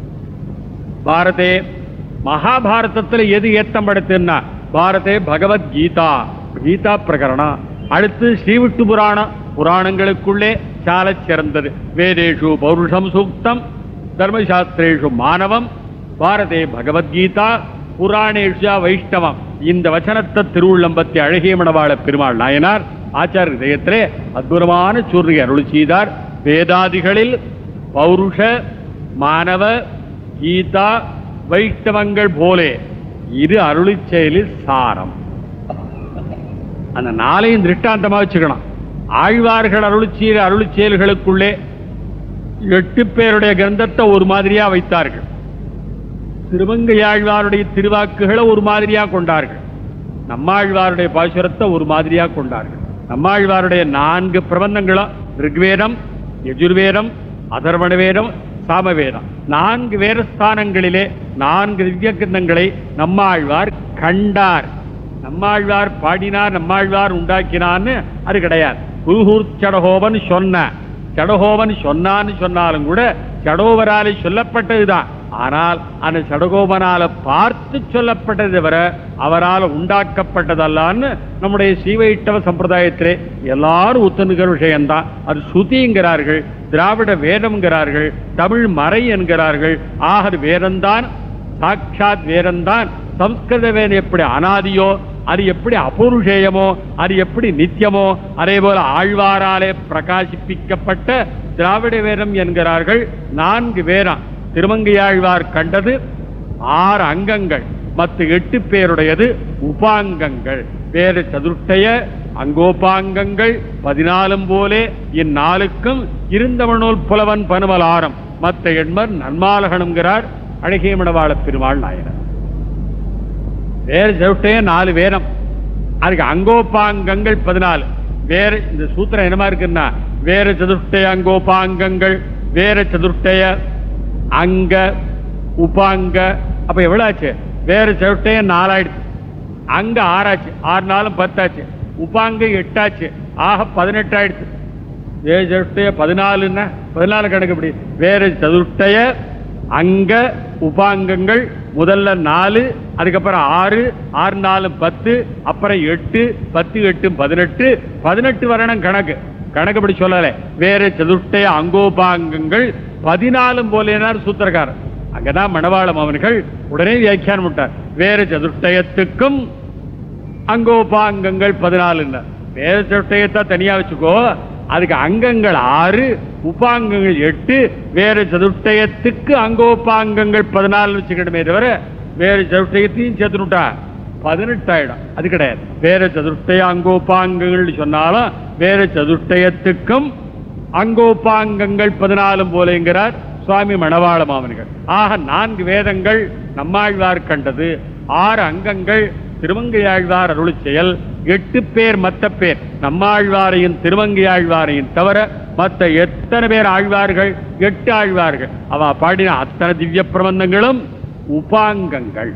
[SPEAKER 1] பாரதே மகாபாரதத்தில் எது ஏத்தம் படைத்துன்னா பாரதே பகவத்கீதா கீதா பிரகரணம் அடுத்து ஸ்ரீவிஷ்ணு புராணம் புராணங்களுக்குள்ளே சாலச் சிறந்தது வேதேஷு பௌருஷம் சூக்தம் தர்மசாஸ்திரேஷு மானவம் பாரதே பகவத்கீதா புராணேஷா வைஷ்ணவம் இந்த வச்சனத்தை திருவுள்ளம்பத்தி அழகிய மணவாள பெருமாள் நாயனார் ஆச்சார இதயத்திலே அற்புதமான சூரிய அருள் செய்தார் வேதாதிகளில் பௌருஷ மானவ கீதா வைஷ்ணவங்கள் போலே இது அருளிச் செயலில் சாரம் அந்த நாளையும் திருஷ்டாந்தமா வச்சுக்கணும் ஆழ்வார்கள் அருளிச் செய்த அருளிச் செயல்களுக்குள்ளே எட்டு பேருடைய கிரந்தத்தை ஒரு மாதிரியா வைத்தார்கள் திருமங்கையாழ்வாருடைய திருவாக்குகளை ஒரு மாதிரியா கொண்டார்கள் நம்மாழ்வாருடைய பாசுரத்தை ஒரு மாதிரியா கொண்டார்கள் நம்மாழ்வாருடைய நான்கு பிரபந்தங்களும் ரிக்வேதம் யஜுர்வேதம் அதர்வண வேதம் சாமவேதம் நான்கு வேதஸ்தானங்களிலே நான்கு திவ்ய கிரந்தங்களை நம்மாழ்வார் கண்டார் நம்மாழ்வார் பாடினார் நம்மாழ்வார் உண்டாக்கினான்னு அது கிடையாது குருகூர் சடகோபன் சொன்ன சடகோபன் சொன்னான்னு சொன்னாலும் கூட சடோவராலே சொல்லப்பட்டதுதான் ஆனால் அந்த சடகோபனால பார்த்து சொல்லப்பட்டதை தவிர அவரால் உண்டாக்கப்பட்டதல்லான்னு நம்முடைய சீவையிட்டவ சம்பிரதாயத்திலே எல்லாரும் ஒத்துணுகிற விஷயம்தான் அது சுதிங்கிறார்கள் திராவிட வேதம்ங்கிறார்கள் தமிழ் மறை என்கிறார்கள் ஆகர் வேதம்தான் சாட்சாத் வேதம்தான் சம்ஸ்கிருத வேதம் எப்படி அனாதியோ அது எப்படி அபௌருஷேயமோ அது எப்படி நித்தியமோ அதே போல ஆழ்வாராலே பிரகாசிப்பிக்கப்பட்ட திராவிட வேதம் என்கிறார்கள் நான்கு வேதம் திருமங்கையாழ்வார் கண்டது ஆறு அங்கங்கள் மற்ற எட்டு பேருடையது உபாங்கங்கள் வேறு சதுர்த்தய அங்கோபாங்கங்கள் பதினாலும் போலே இந்நாளுக்கும் இருந்தவனோல் புலவன் பனுமலாரம் மற்ற எண்மர் நன்மாலகனுங்கிறார் அழகிய மணவாள பெருமாள் நாயனர் வேறு சதுர்த்தய நாலு வேதம் அதுக்கு அங்கோபாங்கங்கள் பதினாலு வேற இந்த சூத்திரம் என்னமா இருக்குன்னா வேற சதுர்த்தய அங்கோபாங்கங்கள் வேற சதுர்த்தய அங்க உபாங்க அப்ப எவ்வளவு ஆச்சு வேற சதுர்த்தய நாலாயிடுச்சு அங்க ஆறாச்சு ஆறு நாளும் பத்தாச்சு உபாங்க எட்டாச்சு ஆக பதினெட்டு ஆயிடுச்சு வேற சதுர்த்தய பதினாலுன்னா பதினாலு கணக்கு எப்படி வேற சதுர்த்தய அங்க உபாங்கங்கள் முதல்ல நாலு அதுக்கப்புறம் ஆறு ஆறு நாலு பத்து அப்புறம் எட்டு பத்து எட்டு பதினெட்டு பதினெட்டு வருடம் கணக்கு கணக்கு அப்படி சொல்லல வேற சதுர்த்தய அங்கோபாங்கங்கள் பதினாலும் போலேனார் சூத்திரக்காரர் அங்கதான் மணவாளம் அவர்கள் உடனே வியாக்கியானம் விட்டார் வேற சதுர்த்தயத்துக்கும் அங்கோபாங்கங்கள் பதினாலுன்னு வேற சதுர்த்தயத்தை தனியா வச்சுக்கோ அதுக்கு அங்கங்கள் ஆறு உபாங்கங்கள் எட்டு வேற சதுர்த்தயத்துக்கு அங்கோபாங்கங்கள் பதினாலு வச்சுக்கணுமே தவிர வேற சதுர்த்தயத்தையும் சேர்த்துனுட்டா பதினெட்டாயிடும் அது கிடையாது வேற சதுர்த்தய அங்கோபாங்கங்கள் சொன்னாலும் வேற சதுர்த்தயத்துக்கும் அங்கோபாங்கங்கள் பதினாலும் போலேங்கிறார் சுவாமி மணவாள மாமனிகள் ஆக நான்கு வேதங்கள் நம்மாழ்வார் கண்டது ஆறு அங்கங்கள் திருமங்கையாழ்வார் அருளிச் செயல் எட்டு பேர் மத்த பேர் நம்மாழ்வாரையும் திருமங்கையாழ்வாரையும் தவிர மற்ற எத்தனை பேர் ஆழ்வார்கள் எட்டு ஆழ்வார்கள் அவ பாடின அத்தனை திவ்ய பிரபந்தங்களும் உபாங்கங்கள்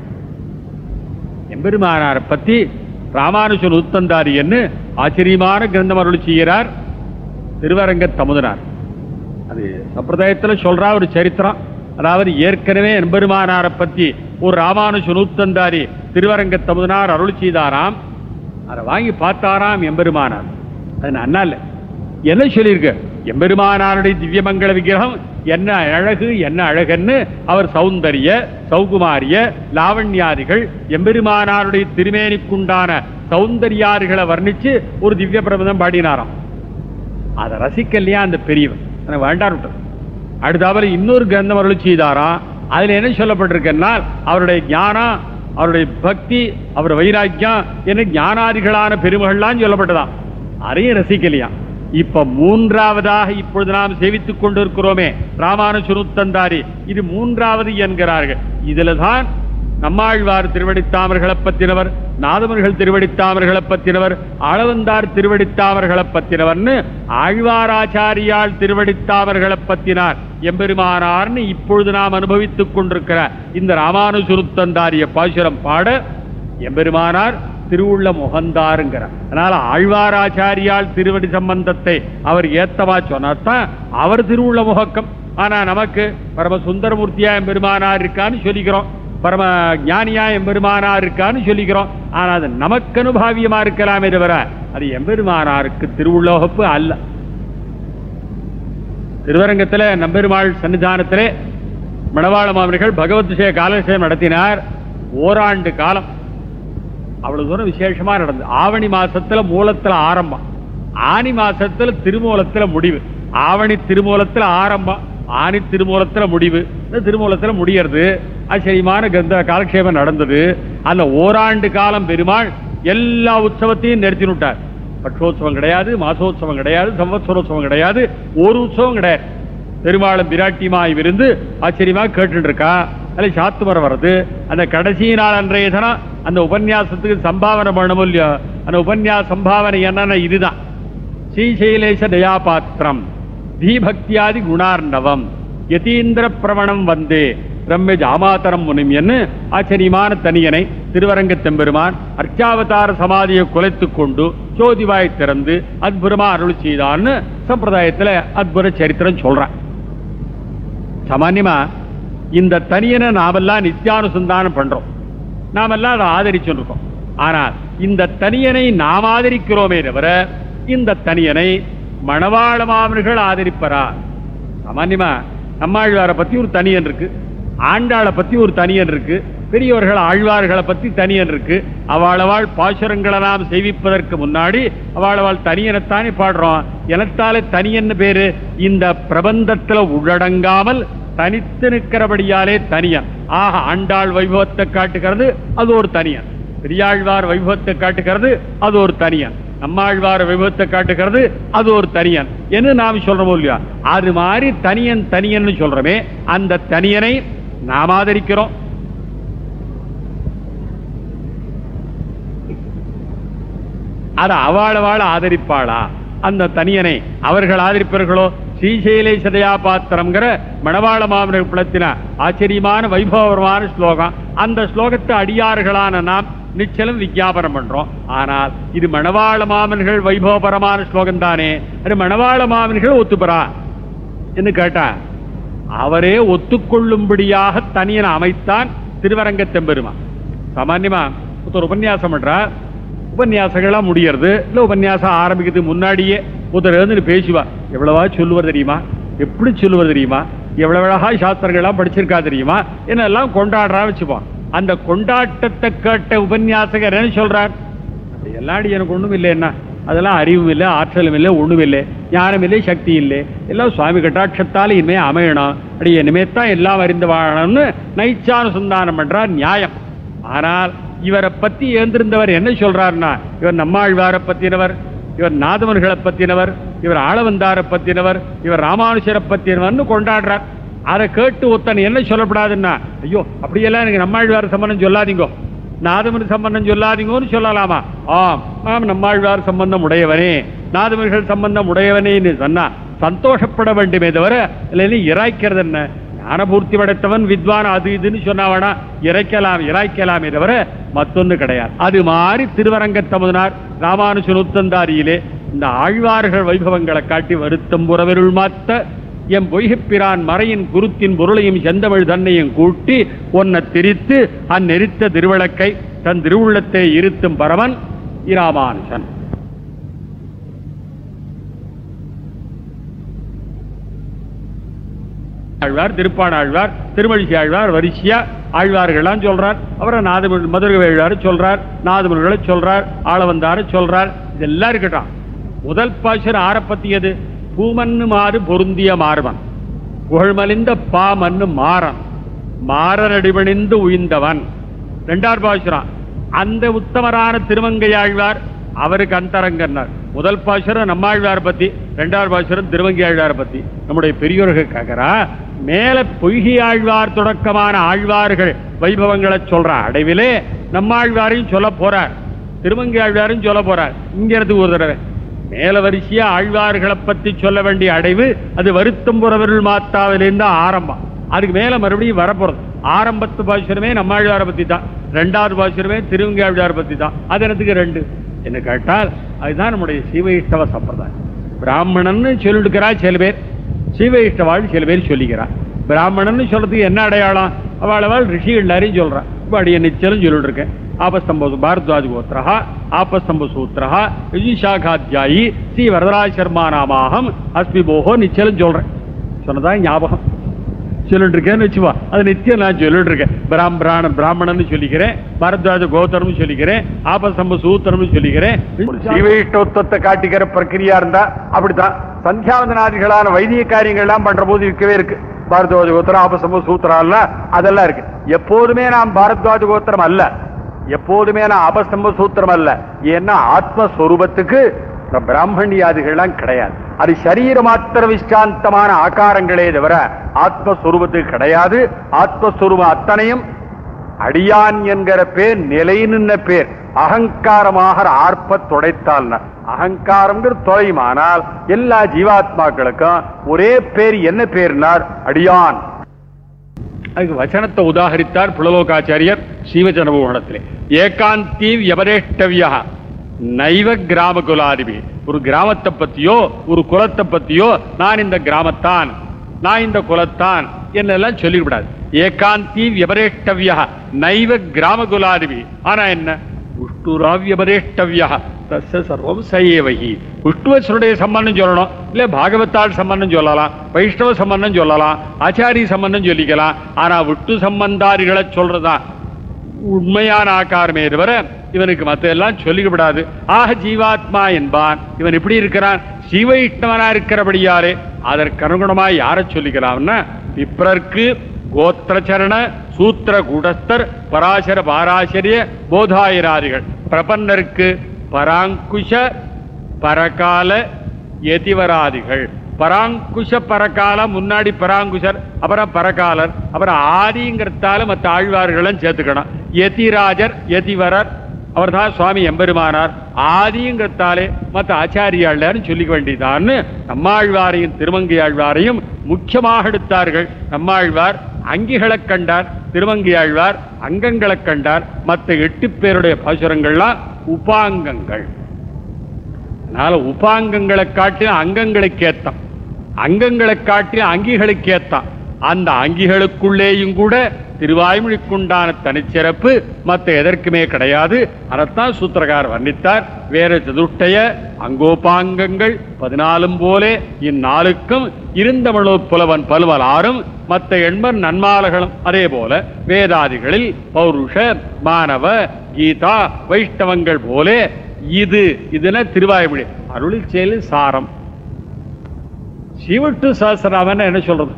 [SPEAKER 1] எம்பெருமானாரை பத்தி ராமானுஜன் உத்தந்தாரி என்று ஆச்சரியமான கிரந்தம் அருளி செய்கிறார் திருவரங்க தமுதனார் அது சம்பிரதாயத்துல சொல்றா ஒரு சரித்திரம் அதாவது ஏற்கனவே எம்பெருமானாரை பத்தி ஒரு ராமானுஜ நூத்தந்தாரி திருவரங்க தமுதனார் அருள் செய்தாராம் அதை வாங்கி பார்த்தாராம் எம்பெருமானார் அது நன்னா இல்லை என்ன சொல்லியிருக்கு எம்பெருமானாருடைய திவ்யமங்கள விக்கிரகம் என்ன அழகு என்ன அழகன்னு அவர் சௌந்தரிய சௌகுமாரிய லாவண்யாதிகள் எம்பெருமானாருடைய திருமேனிக்குண்டான சௌந்தர்யாதிகளை வர்ணிச்சு ஒரு திவ்ய பிரபந்தம் பாடினாராம் அதை ரசிக்கலையா அந்த பெரியவன் எனக்கு வேண்டாம் விட்டது அடுத்தாப்புல இன்னொரு கிரந்தம் அருள் செய்தாராம் அதுல என்ன சொல்லப்பட்டிருக்கனால் அவருடைய ஞானம் அவருடைய பக்தி அவர் வைராக்கியம் என்ன ஞானாதிகளான பெருமைகள்லாம் சொல்லப்பட்டதாம் அதையும் ரசிக்கலையாம் இப்ப மூன்றாவதாக இப்பொழுது நாம் சேவித்துக் கொண்டிருக்கிறோமே ராமானுஜனுத்தந்தாரி இது மூன்றாவது என்கிறார்கள் இதுல தான் நம்மாழ்வார் திருவடித்தாமர்களை பத்தினவர் நாதமர்கள் திருவடித்தாமர்களை பத்தினவர் ஆளவந்தார் திருவடித்தாமர்களை பத்தினவர்னு ஆழ்வாராச்சாரியால் திருவடித்தாமர்களை பத்தினார் எம்பெருமானார்னு இப்பொழுது நாம் அனுபவித்துக் கொண்டிருக்கிற இந்த ராமானுசுருத்தந்தாரிய பாசுரம் பாட எம்பெருமானார் திருவுள்ள முகந்தாருங்கிறார் அதனால ஆழ்வாராச்சாரியால் திருவடி சம்பந்தத்தை அவர் ஏத்தவா சொன்னாதான் அவர் திருவுள்ள முகக்கம் ஆனா நமக்கு பரம சுந்தரமூர்த்தியா எம்பெருமானார் இருக்கான்னு சொல்லிக்கிறோம் பரம ஞானியா எம்பெருமானார் இருக்கான்னு சொல்லிக்கிறோம் ஆனா அது நமக்கு அனுபாவியமா இருக்கலாமே தவிர அது எம்பெருமானாருக்கு திருவுள்ளோகப்பு அல்ல திருவரங்கத்துல நம்பெருமாள் சன்னிதானத்திலே மணவாள மாமனிகள் பகவத் விஷய காலசேம் நடத்தினார் ஓராண்டு காலம் அவ்வளவு தூரம் விசேஷமா நடந்தது ஆவணி மாசத்துல மூலத்துல ஆரம்பம் ஆனி மாசத்துல திருமூலத்துல முடிவு ஆவணி திருமூலத்துல ஆரம்பம் ஆனி திருமூலத்துல முடிவு இந்த திருமூலத்துல முடியறது ஆச்சரியமான கந்த காலக்ஷேபம் நடந்தது அந்த ஓராண்டு காலம் பெருமாள் எல்லா உற்சவத்தையும் நிறுத்தினுட்டார் பட்சோத்சவம் கிடையாது மாசோத்சவம் கிடையாது சம்வத்சரோத்சவம் கிடையாது ஒரு உற்சவம் கிடையாது பெருமாளும் பிராட்டிமாய் விருந்து ஆச்சரியமா கேட்டுட்டு இருக்கா அதில் சாத்துமரம் வருது அந்த கடைசி நாள் அன்றைய தினம் அந்த உபன்யாசத்துக்கு சம்பாவனை பண்ணணும் இல்லையோ அந்த உபன்யாச சம்பாவனை என்னன்னா இதுதான் ஸ்ரீசைலேஷ தயாபாத்திரம் தீபக்தியாதி குணார்ணவம் யதீந்திர பிரவணம் வந்தே ரம்ய ஜாமாதரம் முனிம் என்று ஆச்சரியமான தனியனை திருவரங்க தெம்பெருமான் அர்ச்சாவதார சமாதியை குலைத்துக் கொண்டு சோதிவாய் திறந்து அற்புதமா அருள் செய்தான்னு சம்பிரதாயத்துல அற்புத சரித்திரம் சொல்றான் சாமான்யமா இந்த தனியனை நாமெல்லாம் நித்தியானுசந்தானம் பண்றோம் நாமெல்லாம் அதை ஆதரிச்சுட்டு இருக்கோம் ஆனால் இந்த தனியனை நாம் ஆதரிக்கிறோமே தவிர இந்த தனியனை மணவாள மாமன்கள் ஆதரிப்பரா சாமான்யமா நம்மாழ்வாரை பத்தி ஒரு தனியன் இருக்கு ஆண்டாளை பத்தி ஒரு தனியன் இருக்கு பெரியவர்கள் ஆழ்வார்களை பத்தி தனியன் இருக்கு அவளவாள் பாசுரங்களை நாம் செய்விப்பதற்கு முன்னாடி அவளவாள் தனியனைத்தானே பாடுறோம் எனத்தாலே தனியன்னு பேரு இந்த பிரபந்தத்துல உள்ளடங்காமல் தனித்து நிற்கிறபடியாலே தனியன் ஆக ஆண்டாள் வைபவத்தை காட்டுகிறது அது ஒரு தனியன் பெரியாழ்வார் வைபவத்தை காட்டுகிறது அது ஒரு தனியன் நம்மாழ்வார் வைபவத்தை காட்டுகிறது அது ஒரு தனியன் என்று நாம் சொல்றோமோ இல்லையா அது மாதிரி தனியன் தனியன்னு சொல்றோமே அந்த தனியனை நாம் ஆதரிக்கிறோம் அது அவாளவாள் ஆதரிப்பாளா அந்த தனியனை அவர்கள் ஆதரிப்பார்களோ ஸ்ரீசைலை சதயா பாத்திரம்ங்கிற மணவாள மாமனர் புலத்தின ஆச்சரியமான வைபவமான ஸ்லோகம் அந்த ஸ்லோகத்தை அடியார்களான நாம் நிச்சலம் விஞ்ஞாபனம் பண்றோம் ஆனால் இது மணவாள மாமன்கள் வைபவபரமான ஸ்லோகம் தானே அது மணவாள மாமன்கள் ஒத்துப்பறா என்று கேட்டா அவரே ஒத்துக்கொள்ளும்படியாக தனியன் அமைத்தான் திருவரங்கத்தெம்பெருமான் சாமான்யமா ஒருத்தர் உபன்யாசம் பண்றார் உபன்யாசங்கள்லாம் முடியறது இல்லை உபன்யாசம் ஆரம்பிக்கிறதுக்கு முன்னாடியே ஒருத்தர் எழுந்து பேசுவா எவ்வளவா சொல்லுவார் தெரியுமா எப்படி சொல்லுவார் தெரியுமா எவ்வளவு அழகா சாஸ்திரங்கள்லாம் படிச்சிருக்கா தெரியுமா என்னெல்லாம் கொண்டாடுறா வச்சுப்போம் அந்த கொண்டாட்டத்தை கேட்ட உபன்யாசகர் என்ன சொல்றார் எல்லாடி எனக்கு ஒண்ணும் இல்லை என்ன அதெல்லாம் அறிவும் இல்லை ஆற்றலும் இல்லை ஒண்ணும் இல்லை ஞானம் இல்லை சக்தி இல்லை எல்லாம் சுவாமி கட்டாட்சத்தால் இனிமே அமையணும் அப்படி இனிமேத்தான் எல்லாம் அறிந்து வாழணும்னு நைச்சானுசந்தானம் பண்றார் நியாயம் ஆனால் இவரை பத்தி எழுந்திருந்தவர் என்ன சொல்றாருன்னா இவர் நம்மாழ்வாரை பத்தினவர் இவர் நாதமன்களை பத்தினவர் இவர் ஆளவந்தாரை பத்தினவர் இவர் ராமானுஷரை பத்தினவர்னு கொண்டாடுறார் அதை கேட்டு ஒருத்தன் என்ன சொல்லப்படாதுன்னா ஐயோ அப்படியெல்லாம் எனக்கு நம்மாழ்வார் சம்பந்தம் சொல்லாதீங்கோ நாதமன் சம்பந்தம் சொல்லாதீங்கன்னு சொல்லலாமா ஆம் ஆம் நம்மாழ்வார் சம்பந்தம் உடையவனே நாதமர்கள் சம்பந்தம் உடையவனேன்னு சொன்னா சந்தோஷப்பட வேண்டுமே தவிர இல்லைன்னு இறாய்க்கிறது என்ன ஞானபூர்த்தி படைத்தவன் வித்வான் அது இதுன்னு சொன்னாவனா இறைக்கலாம் இறாய்க்கலாமே தவிர மத்தொன்னு கிடையாது அது மாதிரி திருவரங்கத்தமுதனார் ராமானுஜன் உத்தந்தாரியிலே இந்த ஆழ்வார்கள் வைபவங்களை காட்டி வருத்தம் புறவருள் மாத்த எம் பொய்கப்பிரான் மறையின் குருத்தின் பொருளையும் செந்தமிழ் தன்னையும் கூட்டி ஒன்ன திரித்து அந்நெரித்த திருவிளக்கை தன் திருவுள்ளத்தை இருத்தும் பரமன் இராமானுஜன் ஆழ்வார் திருப்பான ஆழ்வார் திருமழிசை ஆழ்வார் வரிசையா ஆழ்வார்கள்லாம் சொல்றார் அப்புறம் நாதமிழ் மதுரை ஆழ்வார் சொல்றார் நாதமிழ்களை சொல்றார் ஆளவந்தார சொல்றார் இதெல்லாம் இருக்கட்டும் முதல் பாசர் ஆரப்பத்தியது பூமன்னு மாறு பொருந்திய மார்பன் புகழ்மலிந்த பா மண்ணு மாறன் மாறனடிபணிந்து உயிர்ந்தவன் ரெண்டாவது பாசுரம் அந்த உத்தமரான திருமங்கையாழ்வார் அவருக்கு அந்தரங்கன்னார் முதல் பாசுரம் நம்மாழ்வார் பத்தி ரெண்டாவது பாசுரம் திருவங்கி ஆழ்வார் பத்தி நம்முடைய பெரியோர்கள் கேட்கிறா மேல பொய்கி ஆழ்வார் தொடக்கமான ஆழ்வார்கள் வைபவங்களை சொல்ற அடைவிலே நம்மாழ்வாரையும் சொல்ல போறார் திருமங்கி ஆழ்வாரையும் சொல்ல போறார் இங்க இருந்து ஒரு தடவை மேல வரிசையா ஆழ்வார்களை பத்தி சொல்ல வேண்டிய அடைவு அது வருத்தம் புறவருள் மாத்தாவிலிருந்து ஆரம்பம் அதுக்கு மேல மறுபடியும் வரப்போறது ஆரம்பத்து பாசுரமே நம்மாழ்வாரை பத்தி தான் ரெண்டாவது பாசுரமே திருவங்கி ஆழ்வாரை பத்தி தான் அது எனக்கு ரெண்டு என்ன கேட்டால் அதுதான் நம்முடைய சீவைஷ்டவ சம்பிரதாயம் பிராமணன்னு சொல்லிடுக்கிறா சில பேர் சீவைஷ்டவாள் சில பேர் சொல்லிக்கிறா பிராமணன்னு சொல்றதுக்கு என்ன அடையாளம் அவளவாள் ரிஷிகள் எல்லாரையும் சொல்றான் இப்போ அடிய நிச்சயம் சொல்லிட்டு இருக்கேன் ஆபஸ்தம்ப பாரத்வாஜ் கோத்திரா ஆபஸ்தம்ப சூத்திரா விஜிஷாகாத்தியாயி ஸ்ரீ வரதராஜ சர்மா நாமாகம் அஸ்மி போகோ நிச்சயம் சொல்றேன் சொன்னதா ஞாபகம் சொல்லிட்டு இருக்கேன்னு வச்சுவா அது நித்தியம் நான் சொல்லிட்டு இருக்கேன் பிராம் பிராண பிராமணன் சொல்லிக்கிறேன் பரத்வாஜ கோத்தரம்னு சொல்லிக்கிறேன் ஆபஸ்தம்ப சூத்திரம்னு சொல்லிக்கிறேன் சீவைஷ்டோத்தத்தை காட்டிக்கிற பிரக்கிரியா இருந்தா அப்படித்தான் சந்தியாவந்தனாதிகளான வைதிக காரியங்கள்லாம் பண்ற போது இருக்கவே இருக்கு பாரத்வாஜ கோத்திரம் ஆபஸ்தம்ப சூத்திரம் எல்லாம் அதெல்லாம் இருக்கு எப்போதுமே நாம் பாரத்வாஜ கோத்திரம் அல்ல எப்போதுமே நான் ஆபஸ்தம்ப சூத்திரம் அல்ல ஏன்னா ஆத்மஸ்வரூபத்துக்கு இந்த பிராமணியாதிகள்லாம் கிடையாது அது சரீர மாத்திர விஷ்டாந்தமான ஆகாரங்களே தவிர ஆத்மஸ்வரூபத்துக்கு கிடையாது ஆத்மஸ்வரூபம் அத்தனையும் அடியான் என்கிற பேர் நிலை நின்ன பேர் அகங்காரமாக ஆர்ப்ப துடைத்தால் அகங்காரம்ங்கிறது தொலையுமானால் எல்லா ஜீவாத்மாக்களுக்கும் ஒரே பேர் என்ன பேர்னார் அடியான் அதுக்கு வச்சனத்தை உதாகரித்தார் புலலோகாச்சாரியர் சீவஜனபூகணத்திலே ஏகாந்தி வியபரேஷ்டவியா நைவ கிராம குலாதிபி ஒரு கிராமத்தை பத்தியோ ஒரு குலத்தை பத்தியோ நான் இந்த கிராமத்தான் நான் இந்த குலத்தான் என்னெல்லாம் சொல்லிவிடாது ஏகாந்தி வியபரேஷ்டவியா நைவ கிராமகுலாதிபி ஆனா என்ன உஷ்டுராவியபரேஷ்டவியா தஸ்ய சர்வம் சையவகி உஷ்டுவசருடைய சம்பந்தம் சொல்லணும் இல்ல பாகவத்தால் சம்பந்தம் சொல்லலாம் வைஷ்ணவ சம்பந்தம் சொல்லலாம் ஆச்சாரிய சம்பந்தம் சொல்லிக்கலாம் ஆனா விட்டு சம்பந்தாரிகளை சொல்றதா உண்மையான ஆக்காரமே தவிர இவனுக்கு மத்த எல்லாம் சொல்லிக்கப்படாது ஆக ஜீவாத்மா என்பான் இவன் எப்படி இருக்கிறான் சீவைஷ்ணவனா இருக்கிறபடியாலே அதற்கு அனுகுணமாய் யாரை சொல்லிக்கலாம்னா விப்ரர்க்கு கோத்திரச்சரண சூத்திர கூடஸ்தர் பராசர பாராசரிய போதாயராதிகள் பிரபன்னருக்கு பராங்குஷ பரகால எதிவராதிகள் பராங்குஷ பரகால முன்னாடி பராங்குஷர் அப்புறம் பரகாலர் அப்புறம் ஆதிங்கிறதால மற்ற ஆழ்வார்களும் சேர்த்துக்கணும் யதிராஜர் யதிவரர் அவர் தான் சுவாமி எம்பெருமானார் ஆதிங்கிறதாலே மற்ற ஆச்சாரியாள்னு சொல்லிக்க வேண்டியதான்னு நம்மாழ்வாரையும் திருமங்கை ஆழ்வாரையும் முக்கியமாக எடுத்தார்கள் நம்மாழ்வார் அங்கிகளைக் கண்டார் திருமங்கை ஆழ்வார் அங்கங்களைக் கண்டார் மற்ற எட்டு பேருடைய பாசுரங்கள்லாம் உபாங்கங்கள் அதனால உபாங்கங்களை காட்டிலும் அங்கங்களுக்கு ஏத்தம் அங்கங்களை காட்டிலும் அங்கிகளுக்கு ஏத்தம் அந்த அங்கிகளுக்குள்ளேயும் கூட திருவாய்மொழிக்குண்டான தனிச்சிறப்பு மற்ற எதற்குமே கிடையாது அதைத்தான் சூத்திரகார் வர்ணித்தார் வேற சதுஷ்டய அங்கோபாங்கங்கள் பதினாலும் போலே இந்நாளுக்கும் இருந்தமிழோ புலவன் பலுவலாரும் மற்ற எண்பர் நன்மாலகளும் அதே போல வேதாதிகளில் பௌருஷ மானவ கீதா வைஷ்ணவங்கள் போலே இது இதுன திருவாய்மொழி அருளில் செயலில் சாரம் சிவட்டு சாஸ்திராமன் என்ன சொல்றது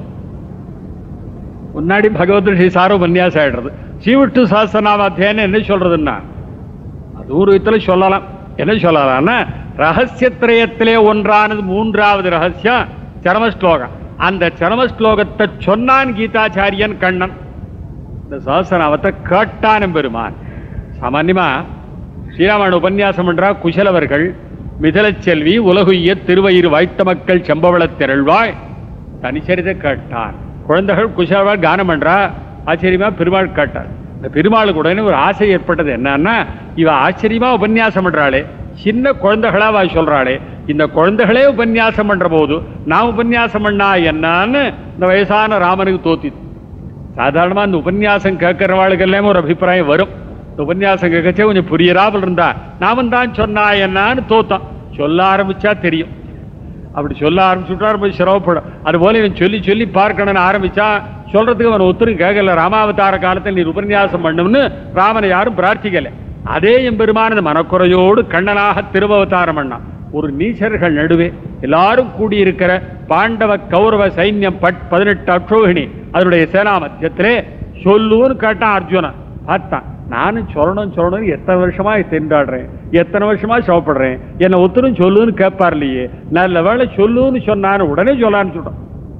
[SPEAKER 1] முன்னாடி பகவத் ஸ்ரீ சார உபன்யாசம் ஆயிடுறது சீவிட்டு சாஸ்திரநாம அத்தியாயம் என்ன சொல்றதுன்னா அது ஒரு விதத்துல சொல்லலாம் என்ன சொல்லலாம்னா ரகசியத்திரயத்திலே ஒன்றானது மூன்றாவது ரகசியம் சரம ஸ்லோகம் அந்த சரம ஸ்லோகத்தை சொன்னான் கீதாச்சாரியன் கண்ணன் இந்த சஹசிரநாமத்தை கேட்டான் பெருமான் சாமான்யமா ஸ்ரீராமன் உபன்யாசம் பண்றா குசலவர்கள் மிதலச் செல்வி உலகுய்ய திருவயிறு வாய்த்த மக்கள் செம்பவளத் திரள்வாய் தனிச்சரிதை கேட்டான் குழந்தைகள் குசலவாள் கானம் பண்றா ஆச்சரியமா பெருமாள் கேட்டார் இந்த பெருமாளுக்கு உடனே ஒரு ஆசை ஏற்பட்டது என்னன்னா இவ ஆச்சரியமா உபன்யாசம் பண்றாளே சின்ன குழந்தைகளா அவ சொல்றாளே இந்த குழந்தைகளே உபன்யாசம் பண்ற போது நான் உபன்யாசம் பண்ணா என்னன்னு இந்த வயசான ராமனுக்கு தோத்திது சாதாரணமா இந்த உபன்யாசம் கேட்கறவாளுக்கெல்லாம் ஒரு அபிப்பிராயம் வரும் இந்த உபன்யாசம் கேட்கச்சே கொஞ்சம் புரியறாமல் இருந்தா நாமன் தான் சொன்னா என்னான்னு தோத்தான் சொல்ல ஆரம்பிச்சா தெரியும் அப்படி சொல்ல ஆரம்பிச்சுட்டா ரொம்ப சிரமப்படும் அது போல இவன் சொல்லி சொல்லி பார்க்கணும்னு ஆரம்பிச்சா சொல்றதுக்கு அவன் ஒத்துரும் கேட்கல ராமாவதார காலத்தில் நீ உபன்யாசம் பண்ணும்னு ராமனை யாரும் பிரார்த்திக்கல அதே எம்பெருமானது மனக்குறையோடு கண்ணனாக திருவவதாரம் பண்ணான் ஒரு நீச்சர்கள் நடுவே எல்லாரும் கூடியிருக்கிற பாண்டவ கௌரவ சைன்யம் பட் பதினெட்டு அக்ஷோகிணி அதனுடைய சேனா மத்தியத்திலே சொல்லுன்னு கேட்டான் அர்ஜுனன் பார்த்தான் நானும் சொல்லணும் சொல்லணும் எத்தனை வருஷமா திண்டாடுறேன் எத்தனை வருஷமா சிவப்படுறேன் என்னை ஒத்துரும் சொல்லுன்னு கேட்பார் இல்லையே நல்ல வேளை சொல்லுன்னு சொன்னான்னு உடனே சொல்லான்னு சொல்றான்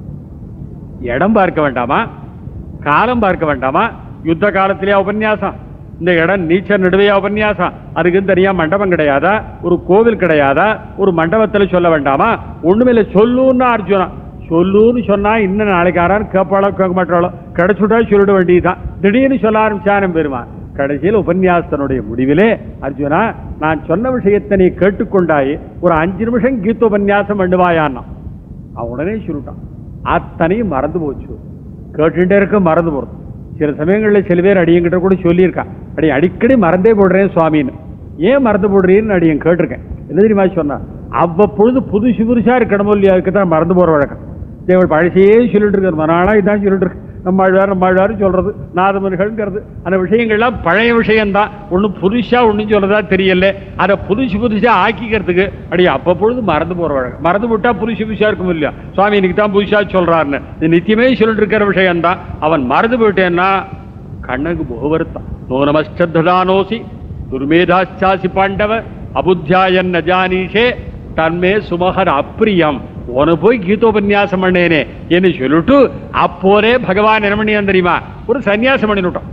[SPEAKER 1] இடம் பார்க்க வேண்டாமா காலம் பார்க்க வேண்டாமா யுத்த காலத்திலேயே உபன்யாசம் இந்த இடம் நீச்சல் நடுவையா உபன்யாசம் அதுக்குன்னு தனியா மண்டபம் கிடையாதா ஒரு கோவில் கிடையாதா ஒரு மண்டபத்துல சொல்ல வேண்டாமா ஒண்ணுமில்ல சொல்லுன்னு அர்ஜுனா சொல்லுன்னு சொன்னா இன்னும் நாளைக்கு யாராரும் கேட்பாளோ கேட்க மாட்டாளோ கிடைச்சுட்டா சொல்லிட வேண்டியதுதான் திடீர்னு சொல்ல ஆரம்பிச்சான் பெருமான் கடைசியில் உபன்யாசத்தினுடைய முடிவிலே அர்ஜுனா நான் சொன்ன விஷயத்தை நீ கேட்டுக்கொண்டாயே ஒரு அஞ்சு நிமிஷம் கீத உபன்யாசம் பண்ணுவாயான்னா அவன் உடனே சொல்லிட்டான் அத்தனையும் மறந்து போச்சு கேட்டுட்டே இருக்க மறந்து போறது சில சமயங்களில் சில பேர் அடியங்கிட்ட கூட சொல்லியிருக்கான் அடி அடிக்கடி மறந்தே போடுறேன் சுவாமின்னு ஏன் மறந்து போடுறீன்னு அடியன் கேட்டிருக்கேன் என்ன தெரியுமா சொன்னா அவ்வப்பொழுது புதுசு புதுசா இருக்கணுமோ இல்லையா அதுக்கு தான் மறந்து போற வழக்கம் தேவன் பழசையே சொல்லிட்டு இருக்காரு மறுநாளா இதான் சொல்லிட்டு இருக்கு நம்ம ஆழ்வார் நம்ம ஆழ்வார் சொல்றது நாதமர்கள்ங்கிறது அந்த விஷயங்கள்லாம் பழைய விஷயம்தான் ஒன்றும் புதுசா ஒன்றும் சொல்றதா தெரியல அதை புதுசு புதுசா ஆக்கிக்கிறதுக்கு அடி அப்பப்பொழுது மறந்து போற வழக்கம் மறந்து விட்டா புதுசு புதுசா இருக்கும் இல்லையா சுவாமி இன்னைக்கு தான் புதுசா சொல்றாருன்னு இது நித்தியமே சொல்லிட்டு இருக்கிற விஷயம்தான் அவன் மறந்து போயிட்டேன்னா கண்ணனுக்கு போக வருத்தான் நோ நமஸ்டதானோசி துர்மேதாச்சாசி பாண்டவ அபுத்தியாயன் நஜானீஷே தன்மே சுமகர் அப்பிரியம் உன போய் கீதோபன்யாசம் பண்ணேனே என்று சொல்லிட்டு அப்போதே பகவான் என்ன பண்ணியான் தெரியுமா ஒரு சன்னியாசம் பண்ணிவிட்டோம்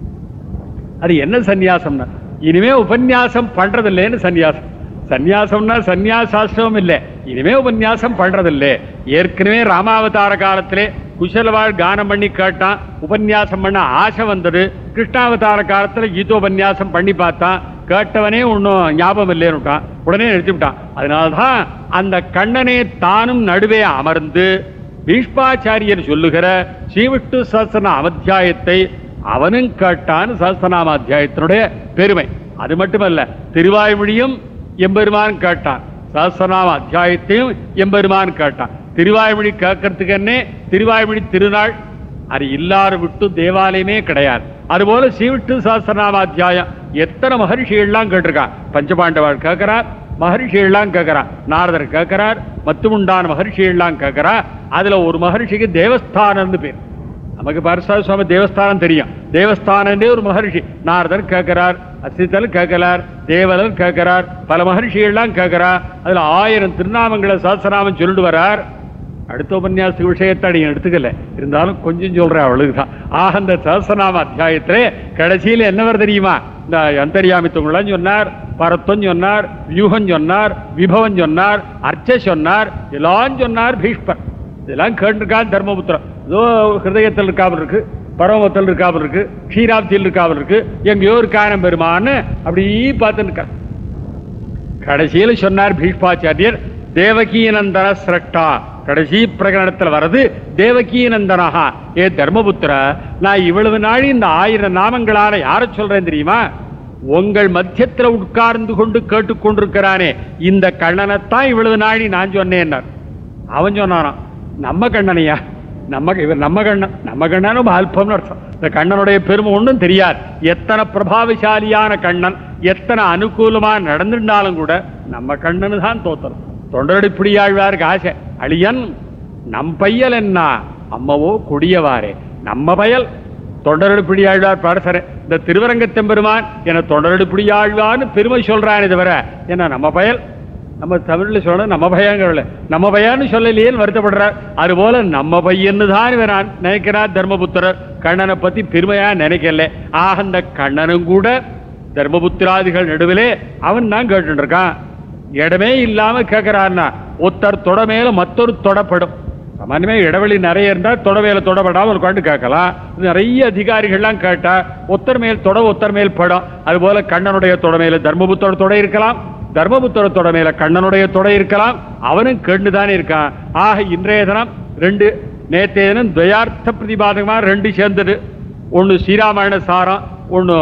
[SPEAKER 1] அது என்ன சந்நியாசம்னா இனிமே உபன்யாசம் பண்றதில்லைன்னு சந்நியாசம் சந்நியாசம்னா சந்நியாசாஸ்திரமும் இல்லை இனிமே உபன்யாசம் பண்றதில்லை ஏற்கனவே ராமாவதார காலத்திலே குசலவாள் கானம் பண்ணி கேட்டான் உபன்யாசம் பண்ண ஆசை வந்தது கிருஷ்ணாவதார காலத்துல கீதோபன்யாசம் பண்ணி பார்த்தான் கேட்டவனே ஒன்றும் ஞாபகம் இல்லைன்னுட்டான் உடனே நிறுத்திவிட்டான் அதனால்தான் அந்த கண்ணனே தானும் நடுவே அமர்ந்து பீஷ்மாச்சாரியர் சொல்லுகிற ஸ்ரீவிஷ்ணு சஹஸ்ரநாம அத்தியாயத்தை அவனும் கேட்டான் சஹஸ்ரநாம அத்தியாயத்தினுடைய பெருமை அது மட்டுமல்ல திருவாய்மொழியும் எம்பெருமான் கேட்டான் சஹஸ்ரநாம அத்தியாயத்தையும் எம்பெருமான் கேட்டான் திருவாய்மொழி கேட்கறதுக்கு என்ன திருவாய்மொழி திருநாள் அது இல்லாத விட்டு தேவாலயமே கிடையாது அதுபோல ஸ்ரீவிஷ்ணு சஹஸ்ரநாம அத்தியாயம் எத்தனை மகர்ஷிகள்லாம் கேட்டிருக்கான் பஞ்சபாண்டவாள் கேட்கிறார் மகர்ஷிகள்லாம் கேட்கிறார் நாரதர் கேட்கிறார் மத்துமுண்டான மகர்ஷிகள்லாம் கேட்கிறார் அதுல ஒரு மகர்ஷிக்கு தேவஸ்தானம்னு பேர் நமக்கு பரசாத சுவாமி தேவஸ்தானம் தெரியும் தேவஸ்தானே ஒரு மகர்ஷி நாரதர் கேட்கிறார் அசித்தல் கேட்கிறார் தேவலர் கேட்கிறார் பல மகர்ஷிகள்லாம் கேட்கிறார் அதுல ஆயிரம் திருநாமங்களை சஹஸ்ரநாமம் சொல்லிட்டு வரார் அடுத்த உபன்யாசத்துக்கு விஷயத்தை நீ எடுத்துக்கல இருந்தாலும் கொஞ்சம் சொல்றேன் அவ்வளவுதான் ஆக இந்த சஹஸ்ரநாம அத்தியாயத்திலே கடைசியில் என்னவர் தெரியுமா இந்த அந்தரியாமித்துவங்களாம் சொன்னார் பரத்தம் சொன்னார் வியூகம் சொன்னார் விபவம் சொன்னார் அர்ச்ச சொன்னார் எல்லாம் சொன்னார் பீஷ்மர் இதெல்லாம் கேட்டிருக்கான் தர்மபுத்திரம் ஏதோ ஹிருதயத்தில் இருக்காமல் இருக்கு பரமத்தில் இருக்காமல் இருக்கு க்ஷீராப்தியில் இருக்காமல் இருக்கு எங்கேயோ இருக்கான பெருமான்னு அப்படி பார்த்துன்னு இருக்கான் கடைசியில் சொன்னார் பீஷ்மாச்சாரியர் தேவகீநந்தன சிரஷ்டா கடைசி பிரகடனத்தில் வர்றது தேவகீநந்தனஹா ஏ தர்மபுத்திர நான் இவ்வளவு நாள் இந்த ஆயிரம் நாமங்களால யார சொல்றேன் தெரியுமா உங்கள் மத்தியத்துல உட்கார்ந்து கொண்டு கேட்டுக்கொண்டிருக்கிறானே இந்த கண்ணனைத்தான் இவ்வளவு நாளி நான் சொன்னேன்னார் அவன் சொன்னானாம் நம்ம கண்ணனையா நம்ம இவர் நம்ம கண்ணன் நம்ம கண்ணனும் அல்பம்னு அர்த்தம் இந்த கண்ணனுடைய பெருமை ஒன்றும் தெரியாது எத்தனை பிரபாவசாலியான கண்ணன் எத்தனை அனுகூலமா நடந்துட்டாலும் கூட நம்ம கண்ணனு தான் தோத்தரும் தொண்டரடிப்பிடியாழ்வாருக்கு ஆசை அழியன் நம் பையல் என்ன அம்மவோ கொடியவாரே நம்ம பயல் தொண்டரடிப்பிடியாழ்வார் பாடசரே இந்த திருவரங்கத்தெம்பெருமான் என தொண்டரடிப்பிடியாழ்வார்னு பெருமை சொல்றானே தவிர என்ன நம்ம பயல் நம்ம தமிழ்ல சொல்லணும் நம்ம பையங்கள் நம்ம பையன்னு சொல்லலையேன்னு வருத்தப்படுறார் அதுபோல நம்ம பையன்னு தான் இவர் நான் நினைக்கிறார் தர்மபுத்திரர் கண்ணனை பத்தி பெருமையா நினைக்கல ஆக அந்த கண்ணனும் கூட தர்மபுத்திராதிகள் நடுவிலே அவன் தான் கேட்டு இருக்கான் இடமே இல்லாம கேட்கிறான்னா ஒருத்தர் தொட மேல மற்றொரு தொடப்படும் சாமானியமே இடைவெளி நிறைய இருந்தா தொட மேல தொடப்படாம உட்காந்து கேட்கலாம் நிறைய அதிகாரிகள்லாம் கேட்டா ஒத்தர் மேல் தொட ஒத்தர் மேல் படம் அதுபோல கண்ணனுடைய தொட மேல தர்மபுத்தோட தொடை இருக்கலாம் தர்மபுத்திர தொட மேல கண்ணனுடைய தொடை இருக்கலாம் அவனும் கேட்டுதானே இருக்கான் ஆக இன்றைய தினம் ரெண்டு நேற்றைய தினம் துவயார்த்த பிரதிபாதகமா ரெண்டு சேர்ந்தது ஒன்னு ஸ்ரீராமாயண சாரம் ஒன்னு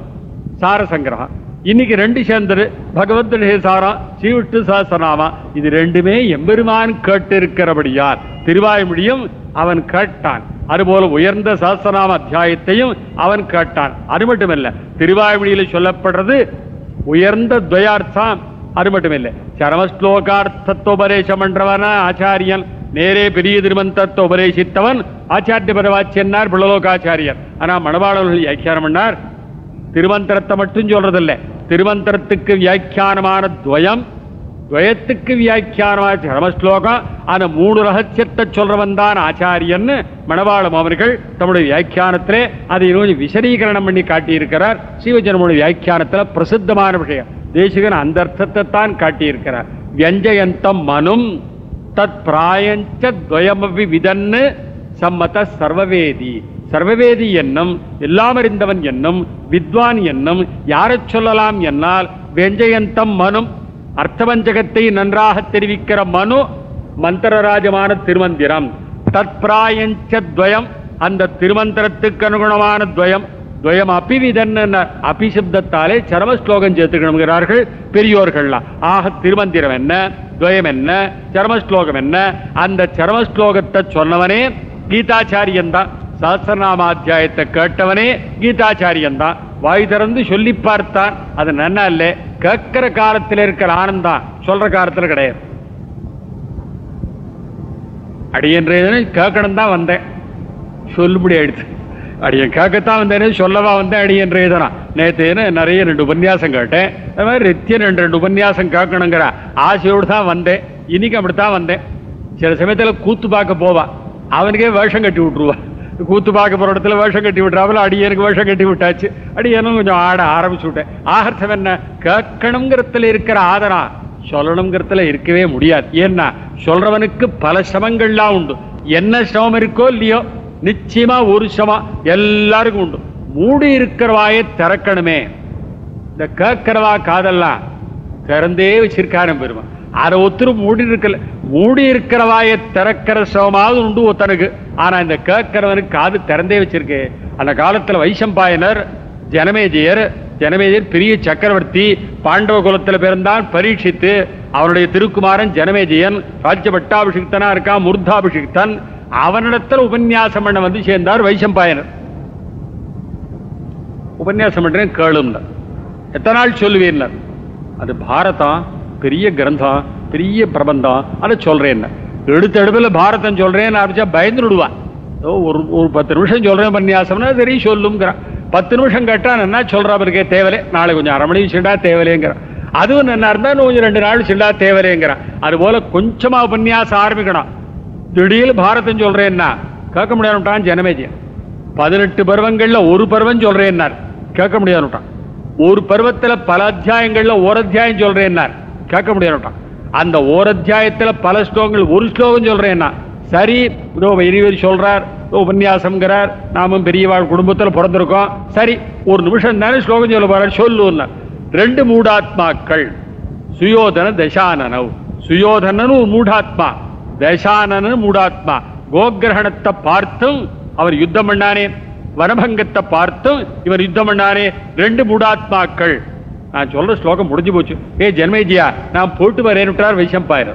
[SPEAKER 1] சார சங்கிரகம் இன்னைக்கு ரெண்டு சேர்ந்தது பகவத் சாரம் ஸ்ரீவிஷ்ணு சஹஸ்ரநாமா இது ரெண்டுமே எம்பெருமான் கேட்டு இருக்கிறபடியார் திருவாய்மொழியும் அவன் கேட்டான் அதுபோல உயர்ந்த சஹஸ்ரநாம அத்தியாயத்தையும் அவன் கேட்டான் அது மட்டுமல்ல திருவாய்மொழியில் சொல்லப்படுறது உயர்ந்த துவயார்த்தம் அது மட்டுமில்லை சரமஸ்லோகார்த்தத்துவபதேசம் பண்றவன ஆச்சாரியன் நேரே பெரிய திருமந்தத்தை உபதேசித்தவன் ஆச்சாரிய பரவாச்சியன்னார் பிள்ளலோகாச்சாரியர் ஆனா மணவாளர்கள் வியாக்கியானம் பண்ணார் திருமந்திரத்தை மட்டும் சொல்றதில்ல திருமந்திரத்துக்கு வியாக்கியானமான துவயம் துவயத்துக்கு வியாக்கியானமான சரமஸ்லோகம் அந்த மூணு ரகசியத்தை சொல்றவன் தான் ஆச்சாரியன்னு மணவாளம் அவர்கள் தம்முடைய வியாக்கியானத்திலே அதை இன்னும் விசதீகரணம் பண்ணி காட்டியிருக்கிறார் சிவஜனமுடைய வியாக்கியானத்துல பிரசித்தமான விஷயம் தேசிகன் அந்த அர்த்தத்தை தான் காட்டியிருக்கிறார் வியஞ்சயந்தம் மனும் தத் பிராயஞ்ச துவயமவி விதன்னு சம்மத சர்வவேதி சர்வவேதி என்னும் எல்லாம் அறிந்தவன் என்னும் வித்வான் என்னும் யாரைச் சொல்லலாம் என்னால் வெஞ்சயந்தம் மனும் அர்த்தவஞ்சகத்தை நன்றாக தெரிவிக்கிற மனு மந்திரராஜமான திருமந்திரம் தற்பிராயஞ்ச துவயம் அந்த திருமந்திரத்துக்கு அனுகுணமான துவயம் துவயம் அபிவிதன் அபிசப்தத்தாலே சரம ஸ்லோகம் சேர்த்துக்கணுங்கிறார்கள் பெரியோர்கள்லாம் ஆக திருமந்திரம் என்ன துவயம் என்ன சரம ஸ்லோகம் என்ன அந்த சரம ஸ்லோகத்தை சொன்னவனே கீதாச்சாரியன் தான் சஹசிரநாமாத்தியாயத்தை கேட்டவனே கீதாச்சாரியன் தான் வாய் திறந்து சொல்லி பார்த்தான் அது நன்னா இல்லை கேட்கிற காலத்தில் இருக்கிற ஆனந்தம் சொல்ற காலத்துல கிடையாது அடியன்றதுன்னு கேட்கணும் தான் வந்தேன் சொல்லுபடி ஆயிடுச்சு அடியன் கேட்கத்தான் வந்தேன்னு சொல்லவா வந்தேன் அடியன்ற இதனா நேற்றுன்னு நிறைய ரெண்டு உபன்யாசம் கேட்டேன் அது மாதிரி நித்தியம் ரெண்டு ரெண்டு உபன்யாசம் கேட்கணுங்கிற ஆசையோடு தான் வந்தேன் இன்னைக்கு அப்படித்தான் வந்தேன் சில சமயத்துல கூத்து பார்க்க போவா அவனுக்கே வேஷம் கட்டி விட்டுருவா கூத்து பார்க்க போற இடத்துல வேஷம் கட்டி விட்டுறாப்புல அடியனுக்கு வேஷம் கட்டி விட்டாச்சு அடியனும் கொஞ்சம் ஆட ஆரம்பிச்சு விட்டேன் ஆகர்த்தம் என்ன கேட்கணுங்கிறதுல இருக்கிற ஆதரா சொல்லணுங்கிறதுல இருக்கவே முடியாது ஏன்னா சொல்றவனுக்கு பல சிரமங்கள்லாம் உண்டு என்ன சிரமம் இருக்கோ இல்லையோ நிச்சயமா ஒரு சிரமம் எல்லாருக்கும் உண்டு மூடி இருக்கிற வாயை திறக்கணுமே இந்த கேட்கிறவா காதெல்லாம் திறந்தே வச்சிருக்காரு பெருமா அதை ஒத்துரு மூடி இருக்கல மூடி இருக்கிற வாயை திறக்கிற சிரமமாவது உண்டு ஒருத்தனுக்கு ஆனா இந்த கேட்கிறவனுக்கு காது திறந்தே வச்சிருக்கு அந்த காலத்துல வைசம்பாயனர் ஜனமேஜயர் ஜனமேஜயர் பெரிய சக்கரவர்த்தி பாண்டவ குலத்துல பிறந்தான் பரீட்சித்து அவனுடைய திருக்குமாரன் ஜனமேஜயன் ராஜ்ய பட்டாபிஷிக்தனா இருக்கான் மூர்தாபிஷிக்தன் அவனிடத்துல உபன்யாசம் பண்ண வந்து சேர்ந்தார் வைசம்பாயனர் உபன்யாசம் பண்றேன் கேளும்னார் எத்தனை நாள் சொல்லுவீர்னார் அது பாரதம் பெரிய கிரந்தம் பெரிய பிரபந்தம் அதை சொல்றேன் எடுத்த எடுப்புல பாரதம் சொல்றேன் ஆரம்பிச்சா பயந்து விடுவான் ஓ, ஒரு ஒரு பத்து நிமிஷம் சொல்றேன் உபன்யாசம்னா சரி சொல்லுங்கிறான் பத்து நிமிஷம் கேட்டா என்ன சொல்றா இருக்கே தேவலே நாளை கொஞ்சம் அரை மணி சிண்டா தேவலேங்கிறான் அதுவும் என்ன இருந்தா இன்னும் கொஞ்சம் ரெண்டு நாள் சிண்டா தேவலேங்கிறான் அது போல கொஞ்சமா உபன்யாசம் ஆரம்பிக்கணும் திடீர்னு பாரதம் சொல்றேன்னா கேட்க முடியாதுட்டான் ஜனமேஜியன் பதினெட்டு பருவங்கள்ல ஒரு பருவம் சொல்றேன்னார் கேட்க முடியாதுட்டான் ஒரு பருவத்துல பல அத்தியாயங்கள்ல ஒரு அத்தியாயம் சொல்றேன்னார் கேட்க முடியாதுட்டான் அந்த ஒரு அத்தியாயத்துல பல ஸ்லோகங்கள் ஒரு ஸ்லோகம் சொல்றேன்னா சரி இதோ இருவர் சொல்றார் இதோ உபன்யாசம்ங்கிறார் நாமும் பெரியவாழ் குடும்பத்துல பிறந்திருக்கோம் சரி ஒரு நிமிஷம் தானே ஸ்லோகம் சொல்ல போறார் சொல்லுன்னார் ரெண்டு மூடாத்மாக்கள் சுயோதன தசானனவ் சுயோதனன் ஒரு மூடாத்மா தசானனன் மூடாத்மா கோகிரகணத்தை பார்த்தும் அவர் யுத்தம் பண்ணானே வனபங்கத்தை பார்த்தும் இவர் யுத்தம் பண்ணானே ரெண்டு மூடாத்மாக்கள் நான் சொல்ற ஸ்லோகம் முடிஞ்சு போச்சு ஏ ஜென்மேஜியா நான் போட்டு வரேன்னுட்டார் வைசம்பாயர்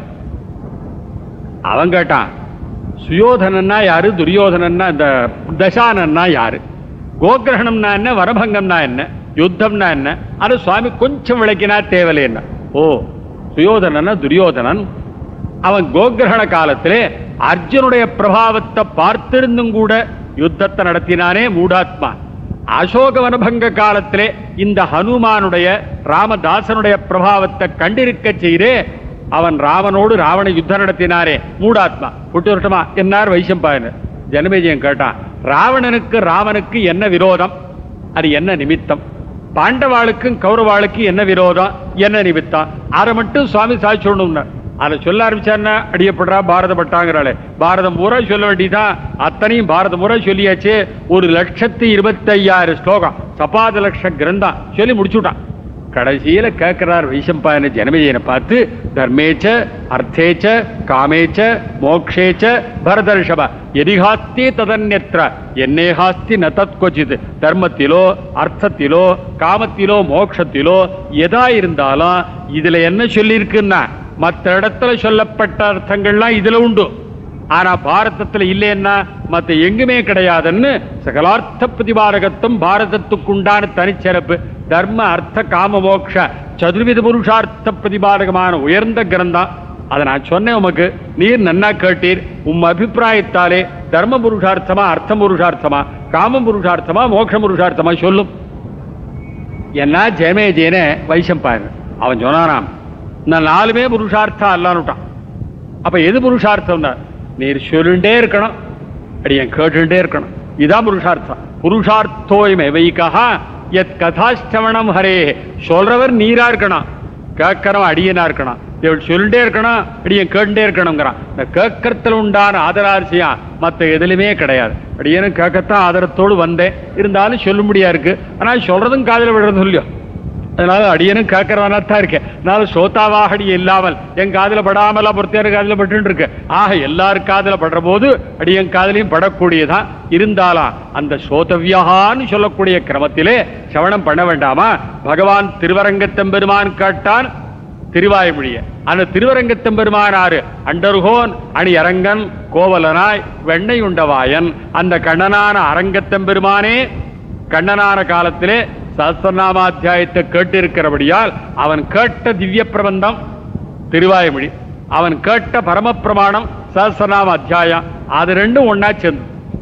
[SPEAKER 1] அவன் கேட்டான் சுயோதனன்னா யாரு துரியோதனன்னா இந்த தசானன்னா யாரு கோகிரகணம்னா என்ன வரபங்கம்னா என்ன யுத்தம்னா என்ன அது சுவாமி கொஞ்சம் விளக்கினா தேவலை என்ன ஓ சுயோதனன்னா துரியோதனன் அவன் கோகிரகண காலத்திலே அர்ஜுனுடைய பிரபாவத்தை பார்த்திருந்தும் கூட யுத்தத்தை நடத்தினானே மூடாத்மா அசோக வனபங்க காலத்திலே இந்த ஹனுமானுடைய ராமதாசனுடைய பிரபாவத்தை கண்டிருக்க செய்தே அவன் ராவனோடு ராவண யுத்தம் நடத்தினாரே மூடாத்மா புட்டு வருஷமா என்னார் வைசம்பாயனர் ஜனமேஜயம் கேட்டான் ராவணனுக்கு ராமனுக்கு என்ன விரோதம் அது என்ன நிமித்தம் பாண்டவாளுக்கும் கௌரவாளுக்கும் என்ன விரோதம் என்ன நிமித்தம் அதை மட்டும் சுவாமி சாட்சி சொல்லணும்னார் அதை சொல்ல ஆரம்பிச்சாருன்னா அடியப்படுறா பாரத பட்டாங்கிறாளே பாரதம் பூரா சொல்ல வேண்டியதான் அத்தனையும் பாரதம் பூரா சொல்லியாச்சு ஒரு லட்சத்தி இருபத்தி ஐயாயிரம் ஸ்லோகம் சபாத லட்ச கிரந்தம் சொல்லி முடிச்சுட்டான் கடைசியில கேட்கிறார் வைசம்பாயன ஜனமேஜயனை பார்த்து தர்மேச்ச அர்த்தேச்ச காமேச்ச மோக்ஷேச்ச பரதர்ஷப எதிகாஸ்தி ததன்யத்ர என்னேகாஸ்தி ந தத் கொச்சித் தர்மத்திலோ அர்த்தத்திலோ காமத்திலோ மோக்ஷத்திலோ எதா இருந்தாலும் இதுல என்ன சொல்லியிருக்குன்னா மற்ற இடத்துல சொல்லப்பட்ட அர்த்தங்கள்லாம் இதுல உண்டு ஆனா பாரதத்துல இல்லைன்னா மத்த எங்குமே கிடையாதுன்னு சகலார்த்த பிரதிபாரகத்துவம் பாரதத்துக்குண்டான தனிச்சிறப்பு தர்ம அர்த்த காம மோக்ஷ சதுர்வித புருஷார்த்த பிரதிபாரகமான உயர்ந்த கிரந்தம் அதை நான் சொன்னேன் உமக்கு நீர் நன்னா கேட்டீர் உம் அபிப்பிராயத்தாலே தர்ம புருஷார்த்தமா அர்த்த புருஷார்த்தமா காம புருஷார்த்தமா மோட்ச புருஷார்த்தமா சொல்லும் என்ன ஜெயமேஜேன வைசம் பாரு அவன் சொன்னானாம் நான் நாலுமே புருஷார்த்தம் அல்லான்னுட்டான் அப்ப எது புருஷார்த்தம்னா நீர் சொல்லிண்டே இருக்கணும் அடியன் கேட்டுட்டே இருக்கணும் இதான் புருஷார்த்தம் புருஷார்த்தோயம் வைகா எத் கதாஷ்டவணம் ஹரே சொல்றவர் நீரா இருக்கணும் கேட்கறவன் அடியனா இருக்கணும் இவள் சொல்லிட்டே இருக்கணும் அடியன் கேட்டுட்டே இருக்கணுங்கிறான் இந்த கேட்கறதுல உண்டான ஆதராசியம் மத்த எதுலையுமே கிடையாது அடியனும் கேட்கத்தான் ஆதரத்தோடு வந்தேன் இருந்தாலும் சொல்ல முடியா இருக்கு ஆனா சொல்றதும் காதுல விடுறது இல்லையோ அதனால அடியனும் கேட்கறவனா தான் இருக்கேன் அதனால சோதாவாகடி இல்லாமல் என் காதுல படாமலா பொறுத்தேர் காதுல பட்டு இருக்கு ஆக எல்லாரும் காதுல படுற போது அடியன் காதுலையும் படக்கூடியதான் இருந்தாலும் அந்த சோதவியகான்னு சொல்லக்கூடிய கிரமத்திலே சவணம் பண்ண வேண்டாமா பகவான் திருவரங்கத்தெம்பெருமான் கேட்டான் திருவாய்மொழிய அந்த திருவரங்கத்தெம்பெருமானாரு அண்டர்கோன் அணி அரங்கன் கோவலனாய் வெண்ணெய் உண்டவாயன் அந்த கண்ணனான அரங்கத்தெம்பெருமானே கண்ணனான காலத்திலே சஹஸ்ரநாமாத்தியாயத்தை கேட்டிருக்கிறபடியால் அவன் கேட்ட திவ்ய பிரபந்தம் திருவாய்மொழி அவன் கேட்ட பரமப்பிரமாணம் சஹஸ்ரநாம அத்தியாயம் அது ரெண்டும் ஒண்ணா சேர்ந்து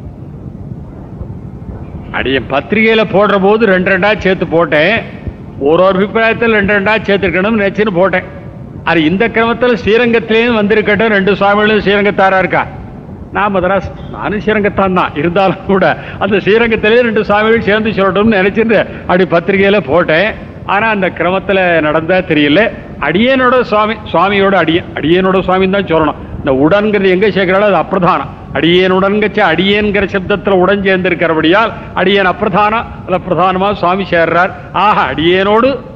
[SPEAKER 1] அடிய பத்திரிகையில போடுற போது ரெண்டு ரெண்டா சேர்த்து போட்டேன் ஒரு ஒரு அபிப்பிராயத்தில் ரெண்டு ரெண்டா சேர்த்துருக்கணும்னு நினைச்சுன்னு போட்டேன் அது இந்த கிரமத்தில் ஸ்ரீரங்கத்திலேயும் வந்திருக்கட்டும் ரெண்டு சுவாமிகளும் ஸ்ரீரங்கத்தாரா இருக்கா நான் மதராஸ் நானும் ஸ்ரீரங்கத்தான் தான் இருந்தாலும் கூட அந்த ஸ்ரீரங்கத்திலே ரெண்டு சுவாமிகள் சேர்ந்து சொல்லட்டும்னு நினைச்சிருந்து அப்படி பத்திரிகையில போட்டேன் ஆனா அந்த கிரமத்துல நடந்தா தெரியல அடியனோட சுவாமி சுவாமியோட அடியன் அடியனோட சுவாமி தான் சொல்லணும் இந்த உடன்கிறது எங்க சேர்க்கிறாளோ அது அப்பிரதானம் அடியேனுடன்கச்ச அடியேன்கிற சப்தத்துல உடன் சேர்ந்திருக்கிறபடியால் அடியேன் அப்பிரதானம் அல்ல பிரதானமா சுவாமி சேர்றார் ஆக அடியேனோடு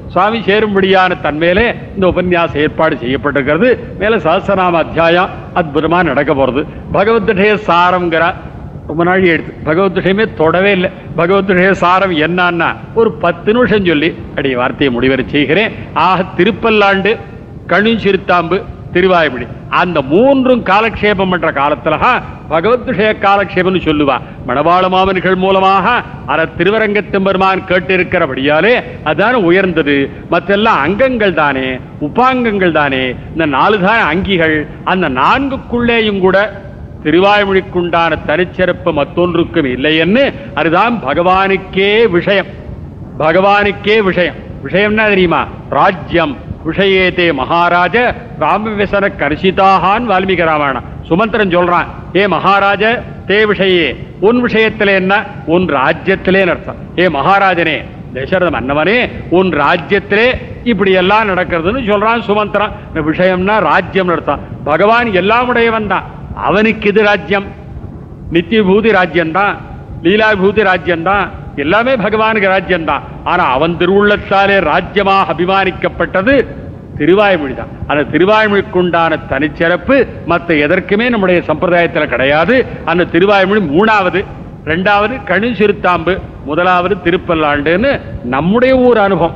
[SPEAKER 1] சுவாமி சேரும்படியான தன்மையிலே இந்த உபன்யாசம் ஏற்பாடு செய்யப்பட்டிருக்கிறது மேல சஹசிரநாம அத்தியாயம் அற்புதமா நடக்க போறது பகவத்டய சாரம்ங்கிற ரொம்ப நாள் எடுத்து பகவத் விஷயமே தொடவே இல்லை பகவத் விஷய சாரம் என்னன்னா ஒரு பத்து நிமிஷம் சொல்லி அடி வார்த்தையை முடிவரை செய்கிறேன் ஆக திருப்பல்லாண்டு கணுஞ்சிறுத்தாம்பு திருவாய்மொழி அந்த மூன்றும் காலக்ஷேபம் பண்ற காலத்துல பகவத் விஷய காலக்ஷேபம்னு சொல்லுவா மணவாள மாமன்கள் மூலமாக அத திருவரங்கத்தின் பெருமான் கேட்டிருக்கிறபடியாலே அதான உயர்ந்தது மற்றெல்லாம் அங்கங்கள் தானே உபாங்கங்கள் தானே இந்த நாலு தான் அங்கிகள் அந்த நான்குக்குள்ளேயும் கூட திருவாய்மொழிக்குண்டான தனிச்சிறப்பு மற்றொன்றுக்கும் இல்லை என்று அதுதான் பகவானுக்கே விஷயம் பகவானுக்கே விஷயம் விஷயம்னா தெரியுமா ராஜ்யம் விஷயேதே மகாராஜ ராமவிசன கர்ஷிதாகான் வால்மீகி ராமாயணம் சுமந்திரன் சொல்றான் ஏ மகாராஜ தே விஷயே உன் விஷயத்திலே என்ன உன் ராஜ்யத்திலே அர்த்தம் ஏ மகாராஜனே தசரத மன்னவனே உன் ராஜ்யத்திலே இப்படி எல்லாம் நடக்கிறதுன்னு சொல்றான் சுமந்திரன் இந்த விஷயம்னா ராஜ்யம் அர்த்தம் பகவான் எல்லாம் உடையவன் தான் அவனுக்கு இது ராஜ்யம் நித்திய பூதி ராஜ்யம்தான் லீலாபூதி ராஜ்யம்தான் எல்லாமே பகவானுக்கு ராஜ்யம்தான் ஆனா அவன் திருவுள்ளத்தாலே ராஜ்யமாக அபிமானிக்கப்பட்டது திருவாய்மொழி தான் அந்த திருவாய்மொழிக்குண்டான தனிச்சிறப்பு மற்ற எதற்குமே நம்முடைய சம்பிரதாயத்தில் கிடையாது அந்த திருவாய்மொழி மூணாவது ரெண்டாவது கணு சிறுத்தாம்பு முதலாவது திருப்பல்லாண்டுன்னு நம்முடைய ஊர் அனுபவம்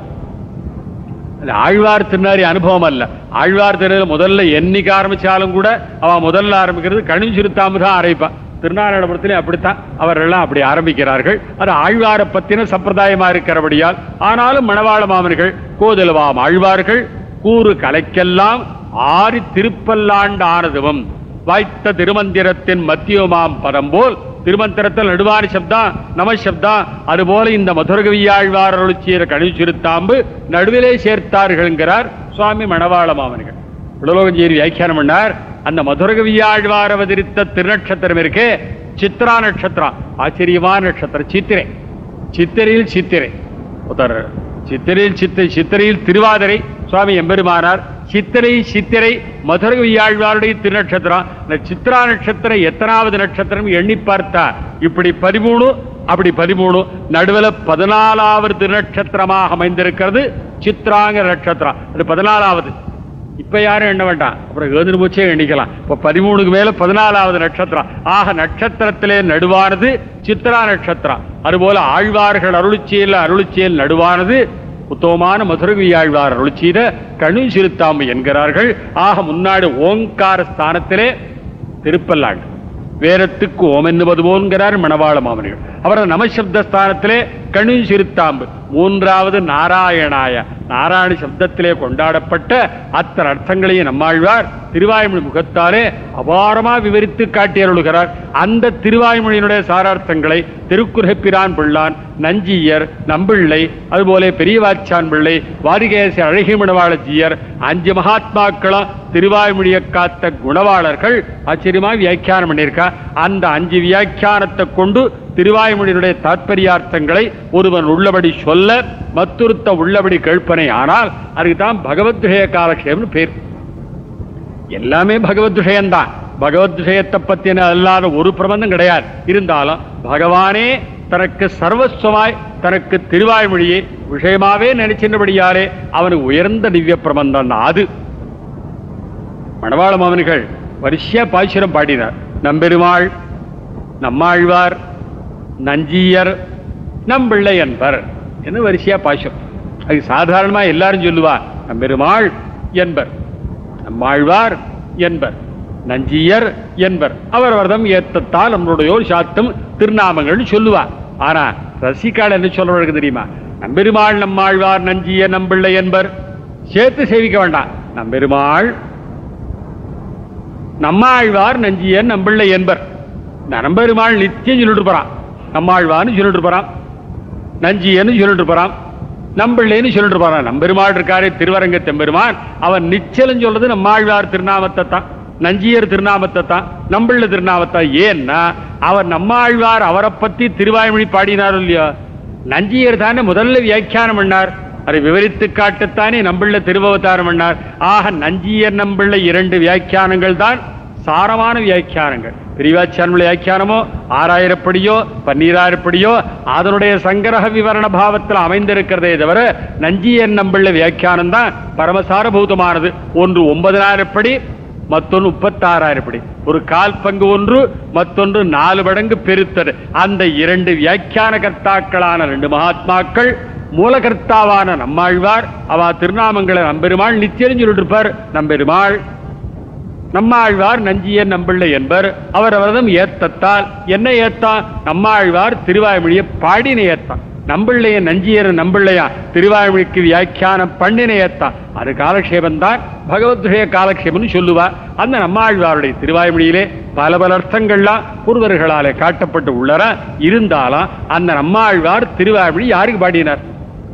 [SPEAKER 1] அது ஆழ்வார் திருநாரி அனுபவம் அல்ல ஆழ்வார் திருநாள் முதல்ல என்னைக்கு ஆரம்பிச்சாலும் கூட அவன் முதல்ல ஆரம்பிக்கிறது கணிஞ்சிருத்தாம தான் ஆரம்பிப்பான் திருநாராயணபுரத்திலே அப்படித்தான் அவரெல்லாம் அப்படி ஆரம்பிக்கிறார்கள் அது ஆழ்வாரை பத்தின சம்பிரதாயமா இருக்கிறபடியால் ஆனாலும் மணவாள மாமன்கள் கோதலுவாம் ஆழ்வார்கள் கூறு கலைக்கெல்லாம் ஆரி திருப்பல்லாண்டு ஆனதுவும் வாய்த்த திருமந்திரத்தின் மத்தியமாம் பதம் போல் திருமந்திரத்தில் நடுவாரி சப்தம் நம சப்தம் அதுபோல இந்த மதுரகவியாழ்வார் அருளிச்சியர் கணிச்சிருத்தாம்பு நடுவிலே சேர்த்தார்கள்ங்கிறார் சுவாமி மணவாள மாமன்கள் உலோகஞ்சேரி வியாக்கியானம் பண்ணார் அந்த மதுரகவியாழ்வார் அவதரித்த திருநட்சத்திரம் இருக்கே சித்ரா நட்சத்திரம் ஆச்சரியமான நட்சத்திரம் சித்திரை சித்திரையில் சித்திரை ஒருத்தர் சித்திரையில் சித்திரை சித்திரையில் திருவாதிரை சுவாமி எம்பெருமானார் சித்திரை சித்திரை மதுரை வியாழ்வாருடைய திருநட்சத்திரம் இந்த சித்ரா நட்சத்திரம் எத்தனாவது நட்சத்திரம் எண்ணி பார்த்தா இப்படி பதிமூணு அப்படி பதிமூணு நடுவில் பதினாலாவது திருநட்சத்திரமாக அமைந்திருக்கிறது சித்ராங்க நட்சத்திரம் அது பதினாலாவது இப்ப யாரும் எண்ண வேண்டாம் அப்புறம் ஏதுன்னு போச்சே எண்ணிக்கலாம் இப்ப பதிமூணுக்கு மேல பதினாலாவது நட்சத்திரம் ஆக நட்சத்திரத்திலே நடுவானது சித்ரா நட்சத்திரம் அதுபோல ஆழ்வார்கள் அருளிச்சியல் அருளிச்சியல் நடுவானது உத்தமமான மதுரவி ஆழ்வார் அருள் செய்த கணு சிறுத்தாம்பு என்கிறார்கள் ஆக முன்னாடி ஓங்கார ஸ்தானத்திலே திருப்பல்லாண்டு வேரத்துக்கு ஓம் என்னுவது போன்கிறார் மணவாள மாமனிகள் அவரது நமசப்த ஸ்தானத்திலே கணு சிறுத்தாம்பு மூன்றாவது நாராயணாய நாராயண சப்தத்திலே கொண்டாடப்பட்ட அத்தனை அர்த்தங்களையும் நம்மாழ்வார் திருவாய்மொழி முகத்தாலே அபாரமா விவரித்து காட்டியருளுகிறார் அந்த திருவாய்மொழியினுடைய சாரார்த்தங்களை திருக்குறப்பிரான் பிள்ளான் நஞ்சியர் நம்பிள்ளை அதுபோல பெரியவாச்சான் பிள்ளை வாரிகேசி அழகிமணவாளஜியர் அஞ்சு மகாத்மாக்களும் திருவாய்மொழியை காத்த குணவாளர்கள் ஆச்சரியமா வியாக்கியானம் பண்ணியிருக்கா அந்த அஞ்சு வியாக்கியானத்தை கொண்டு திருவாய்மொழியினுடைய தாற்பயார்த்தங்களை ஒருவன் உள்ளபடி சொல்ல மத்துருத்த உள்ளபடி கேட்பனை ஆனால் அதுக்கு தான் பகவத் விஷய காலக்ஷேம்னு பேர் எல்லாமே பகவத் விஷயம்தான் பகவத் விஷயத்தை பத்தின அல்லாத ஒரு பிரபந்தம் கிடையாது இருந்தாலும் பகவானே தனக்கு சர்வஸ்வமாய் தனக்கு திருவாய்மொழியை விஷயமாவே நினைச்சின்றபடியாலே அவனுக்கு உயர்ந்த திவ்ய பிரபந்தம் தான் அது மணவாள மாமனிகள் வரிசையா பாய்ச்சிரம் பாடினார் நம்பெருமாள் நம்மாழ்வார் நஞ்சியர் நம்பிள்ளை என்பர் என்று வரிசையா பாய்ச்சம் அது சாதாரணமா எல்லாரும் சொல்லுவா நம்பெருமாள் என்பர் நம்மாழ்வார் என்பர் நஞ்சியர் என்பர் அவர் வரதம் ஏத்தத்தால் நம்மளுடையோர் சாத்தும் திருநாமங்கள் சொல்லுவா ஆனா ரசிகால் என்ன சொல்றவர்களுக்கு தெரியுமா நம்பெருமாள் நம்மாழ்வார் நஞ்சியர் நம்பிள்ளை என்பர் சேர்த்து சேவிக்க வேண்டாம் நம்பெருமாள் நம்மாழ்வார் நஞ்சியர் நம்பிள்ளை என்பர் நம்பெருமாள் நித்தியம் சொல்லிட்டு போறான் நம்மாழ்வார்னு சொல்லிட்டு போறான் நஞ்சியன்னு சொல்லிட்டு போறான் நம்பிள்ளைன்னு சொல்லிட்டு போறான் நம்பெருமாள் இருக்காரே திருவரங்க தெம்பெருமான் அவன் நிச்சலம் சொல்றது நம்மாழ்வார் திருநாமத்தை தான் நஞ்சியர் திருநாமத்தை தான் நம்பிள்ள திருநாமத்தை ஏன்னா அவர் நம்மாழ்வார் அவரை பத்தி திருவாய்மொழி பாடினார் இல்லையா நஞ்சியர் தானே முதல்ல வியாக்கியானம் பண்ணார் அதை விவரித்து காட்டத்தானே நம்பிள்ள திருவவதாரம் பண்ணார் ஆக நஞ்சியர் நம்பிள்ள இரண்டு வியாக்கியானங்கள் தான் சாரமான வியாக்கியானங்கள் பிரிவாச்சாரனுடைய வியாக்கியானமோ ஆறாயிரப்படியோ பன்னீராயிரப்படியோ அதனுடைய சங்கிரக விவரண பாவத்தில் அமைந்திருக்கிறதே தவிர நஞ்சியன் நம்பிள்ள வியாக்கியானம் தான் பரமசாரபூதமானது ஒன்று ஒன்பதாயிரப்படி மற்றொன்று முப்பத்தாறாயிரப்படி ஒரு கால் பங்கு ஒன்று மற்றொன்று நாலு மடங்கு பெருத்தது அந்த இரண்டு வியாக்கியான கர்த்தாக்களான ரெண்டு மகாத்மாக்கள் மூலகர்த்தாவான நம்மாழ்வார் அவ திருநாமங்களை நம்பெருமாள் நிச்சயம் சொல்லிட்டு இருப்பார் நம்பெருமாள் நம்மாழ்வார் நஞ்சியர் நம்பிள்ளை என்பர் அவர் அவரதும் ஏத்தத்தால் என்ன ஏத்தான் நம்மாழ்வார் திருவாய்மொழியை பாடின ஏத்தான் நம்பிள்ளைய நஞ்சியர் நம்பிள்ளையா திருவாய்மொழிக்கு வியாக்கியானம் பண்ணின ஏத்தான் அது காலக்ஷேபம் தான் பகவத்ஷய காலக்ஷேபம்னு சொல்லுவா அந்த நம்மாழ்வாருடைய திருவாய்மொழியிலே பல பல அர்த்தங்கள்லாம் பூர்வர்களாலே காட்டப்பட்டு உள்ளன இருந்தாலும் அந்த நம்மாழ்வார் திருவாய்மொழி யாருக்கு பாடினார்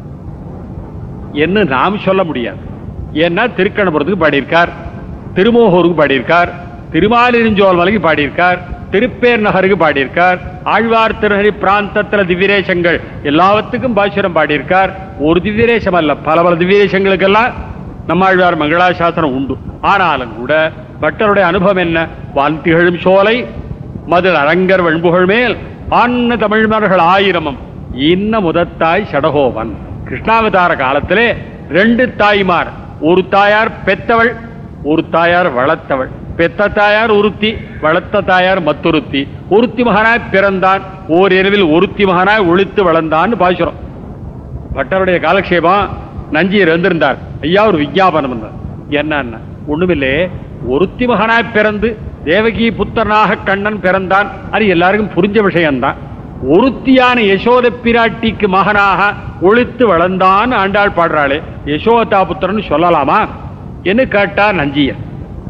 [SPEAKER 1] என்று நாம் சொல்ல முடியாது ஏன்னா திருக்கணபுரத்துக்கு பாடியிருக்கார் திருமோகூருக்கு பாடியிருக்கார் திருமாலிருஞ்சோல் மலைக்கு பாடியிருக்கார் திருப்பேர் நகருக்கு பாடியிருக்கார் ஆழ்வார் திருஹரி பிராந்தத்துல திவ்யரேசங்கள் எல்லாவற்றுக்கும் பாசுரம் பாடியிருக்கார் ஒரு திவ்யரேசம் அல்ல பல பல திவ்யரேசங்களுக்கெல்லாம் நம்மாழ்வார் மங்களாசாசனம் உண்டு ஆனாலும் கூட பட்டருடைய அனுபவம் என்ன வான் திகழும் சோலை மதில் அரங்கர் வெண்புகழ் மேல் ஆன்ன தமிழ்மர்கள் ஆயிரமும் இன்ன முதத்தாய் சடகோவன் கிருஷ்ணாவதார காலத்திலே ரெண்டு தாய்மார் ஒரு தாயார் பெத்தவள் ஒரு தாயார் வளர்த்தவள் பெத்த தாயார் ஒருத்தி வளர்த்த தாயார் மத்தொருத்தி ஒருத்தி மகனாய் பிறந்தான் ஓர் இரவில் ஒருத்தி மகனாய் ஒழித்து வளர்ந்தான்னு பாசுறோம் பட்டருடைய காலக்ஷேபம் நஞ்சியர் இருந்திருந்தார் ஐயா ஒரு விஞ்ஞாபனம் இருந்தார் என்னன்னா ஒண்ணுமில்லே ஒருத்தி மகனாய் பிறந்து தேவகி புத்தனாக கண்ணன் பிறந்தான் அது எல்லாருக்கும் புரிஞ்ச விஷயம்தான் ஒருத்தியான யசோத பிராட்டிக்கு மகனாக ஒழித்து வளர்ந்தான் ஆண்டாள் பாடுறாளே யசோதா புத்திரன் சொல்லலாமா என்று கேட்டார் நஞ்சியர்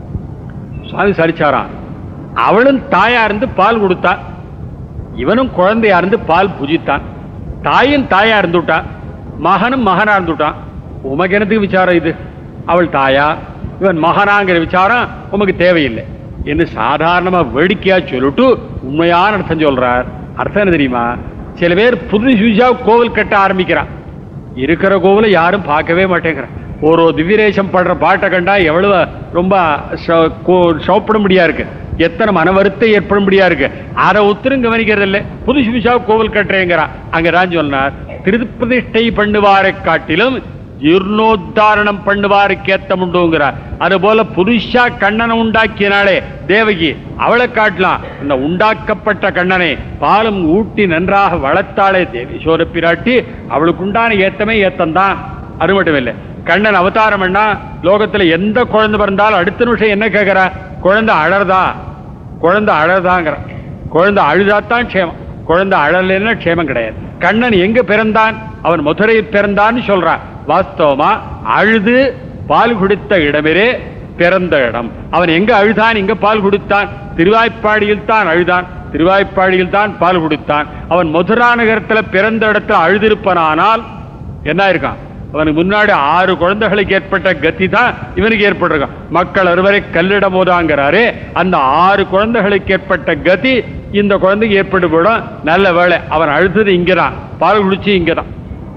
[SPEAKER 1] சுவாமி சரிச்சாராம் அவளும் தாயா இருந்து பால் கொடுத்தா இவனும் குழந்தையா இருந்து பால் புஜித்தான் தாயும் தாயா இருந்துட்டான் மகனும் மகனா இருந்துட்டான் உமக்கு என்னத்துக்கு விசாரம் இது அவள் தாயா இவன் மகனாங்கிற விசாரம் உமக்கு தேவையில்லை என்று சாதாரணமா வேடிக்கையா சொல்லிட்டு உண்மையான அர்த்தம் சொல்றார் அர்த்தம் என்ன தெரியுமா சில பேர் புது புதுசா கோவில் கட்ட ஆரம்பிக்கிறான் இருக்கிற கோவிலை யாரும் பார்க்கவே மாட்டேங்கிறான் ஒரு திவ்யரேசம் பாடுற பாட்டை கண்டா எவ்வளவு ரொம்ப சௌப்படும்படியா இருக்கு எத்தனை மன வருத்தம் ஏற்படும்படியா இருக்கு அதை உத்தரம் கவனிக்கிறது இல்லை புதுசு புதுசா கோவில் கட்டுறேங்கிறான் அங்கதான் சொன்னார் திருப்பிரதிஷ்டை பண்ணுவாரை காட்டிலும் ஜீர்ணோத்தாரணம் பண்ணுவாருக்கு ஏத்தம் உண்டுங்கிறார் அதுபோல புதுசா கண்ணனை உண்டாக்கினாலே தேவகி அவளை காட்டலாம் இந்த உண்டாக்கப்பட்ட கண்ணனை பாலும் ஊட்டி நன்றாக வளர்த்தாளே தேவி சோர பிராட்டி அவளுக்கு உண்டான ஏத்தமே ஏத்தம் தான் அது மட்டும் இல்லை கண்ணன் அவதாரம் பண்ணா லோகத்துல எந்த குழந்தை பிறந்தாலும் அடுத்த நிமிஷம் என்ன கேட்கிறா குழந்தை அழறதா குழந்தை அழறதாங்கிற குழந்தை அழுதாத்தான் க்ஷேமம் குழந்தை அழலைன்னா க்ஷேமம் கிடையாது கண்ணன் எங்க பிறந்தான் அவன் மதுரையில் பிறந்தான்னு சொல்றான் வாஸ்தவமா அழுது பால் குடித்த இடமிரே பிறந்த இடம் அவன் எங்க அழுதான் எங்க பால் குடித்தான் திருவாய்ப்பாடியில் தான் அழுதான் திருவாய்ப்பாடியில் தான் பால் குடித்தான் அவன் மதுரா நகரத்துல பிறந்த இடத்துல அழுதிருப்பனானால் என்ன இருக்கான் அவனுக்கு முன்னாடி ஆறு குழந்தைகளுக்கு ஏற்பட்ட கத்தி தான் இவனுக்கு ஏற்பட்டிருக்கான் மக்கள் அறுவரை கல்லிடம் போதாங்கிறாரு அந்த ஆறு குழந்தைகளுக்கு ஏற்பட்ட கதி இந்த குழந்தைக்கு ஏற்பட்டு போயிடும் நல்ல வேலை அவன் அழுதது இங்கதான் பால் குடிச்சு இங்கதான்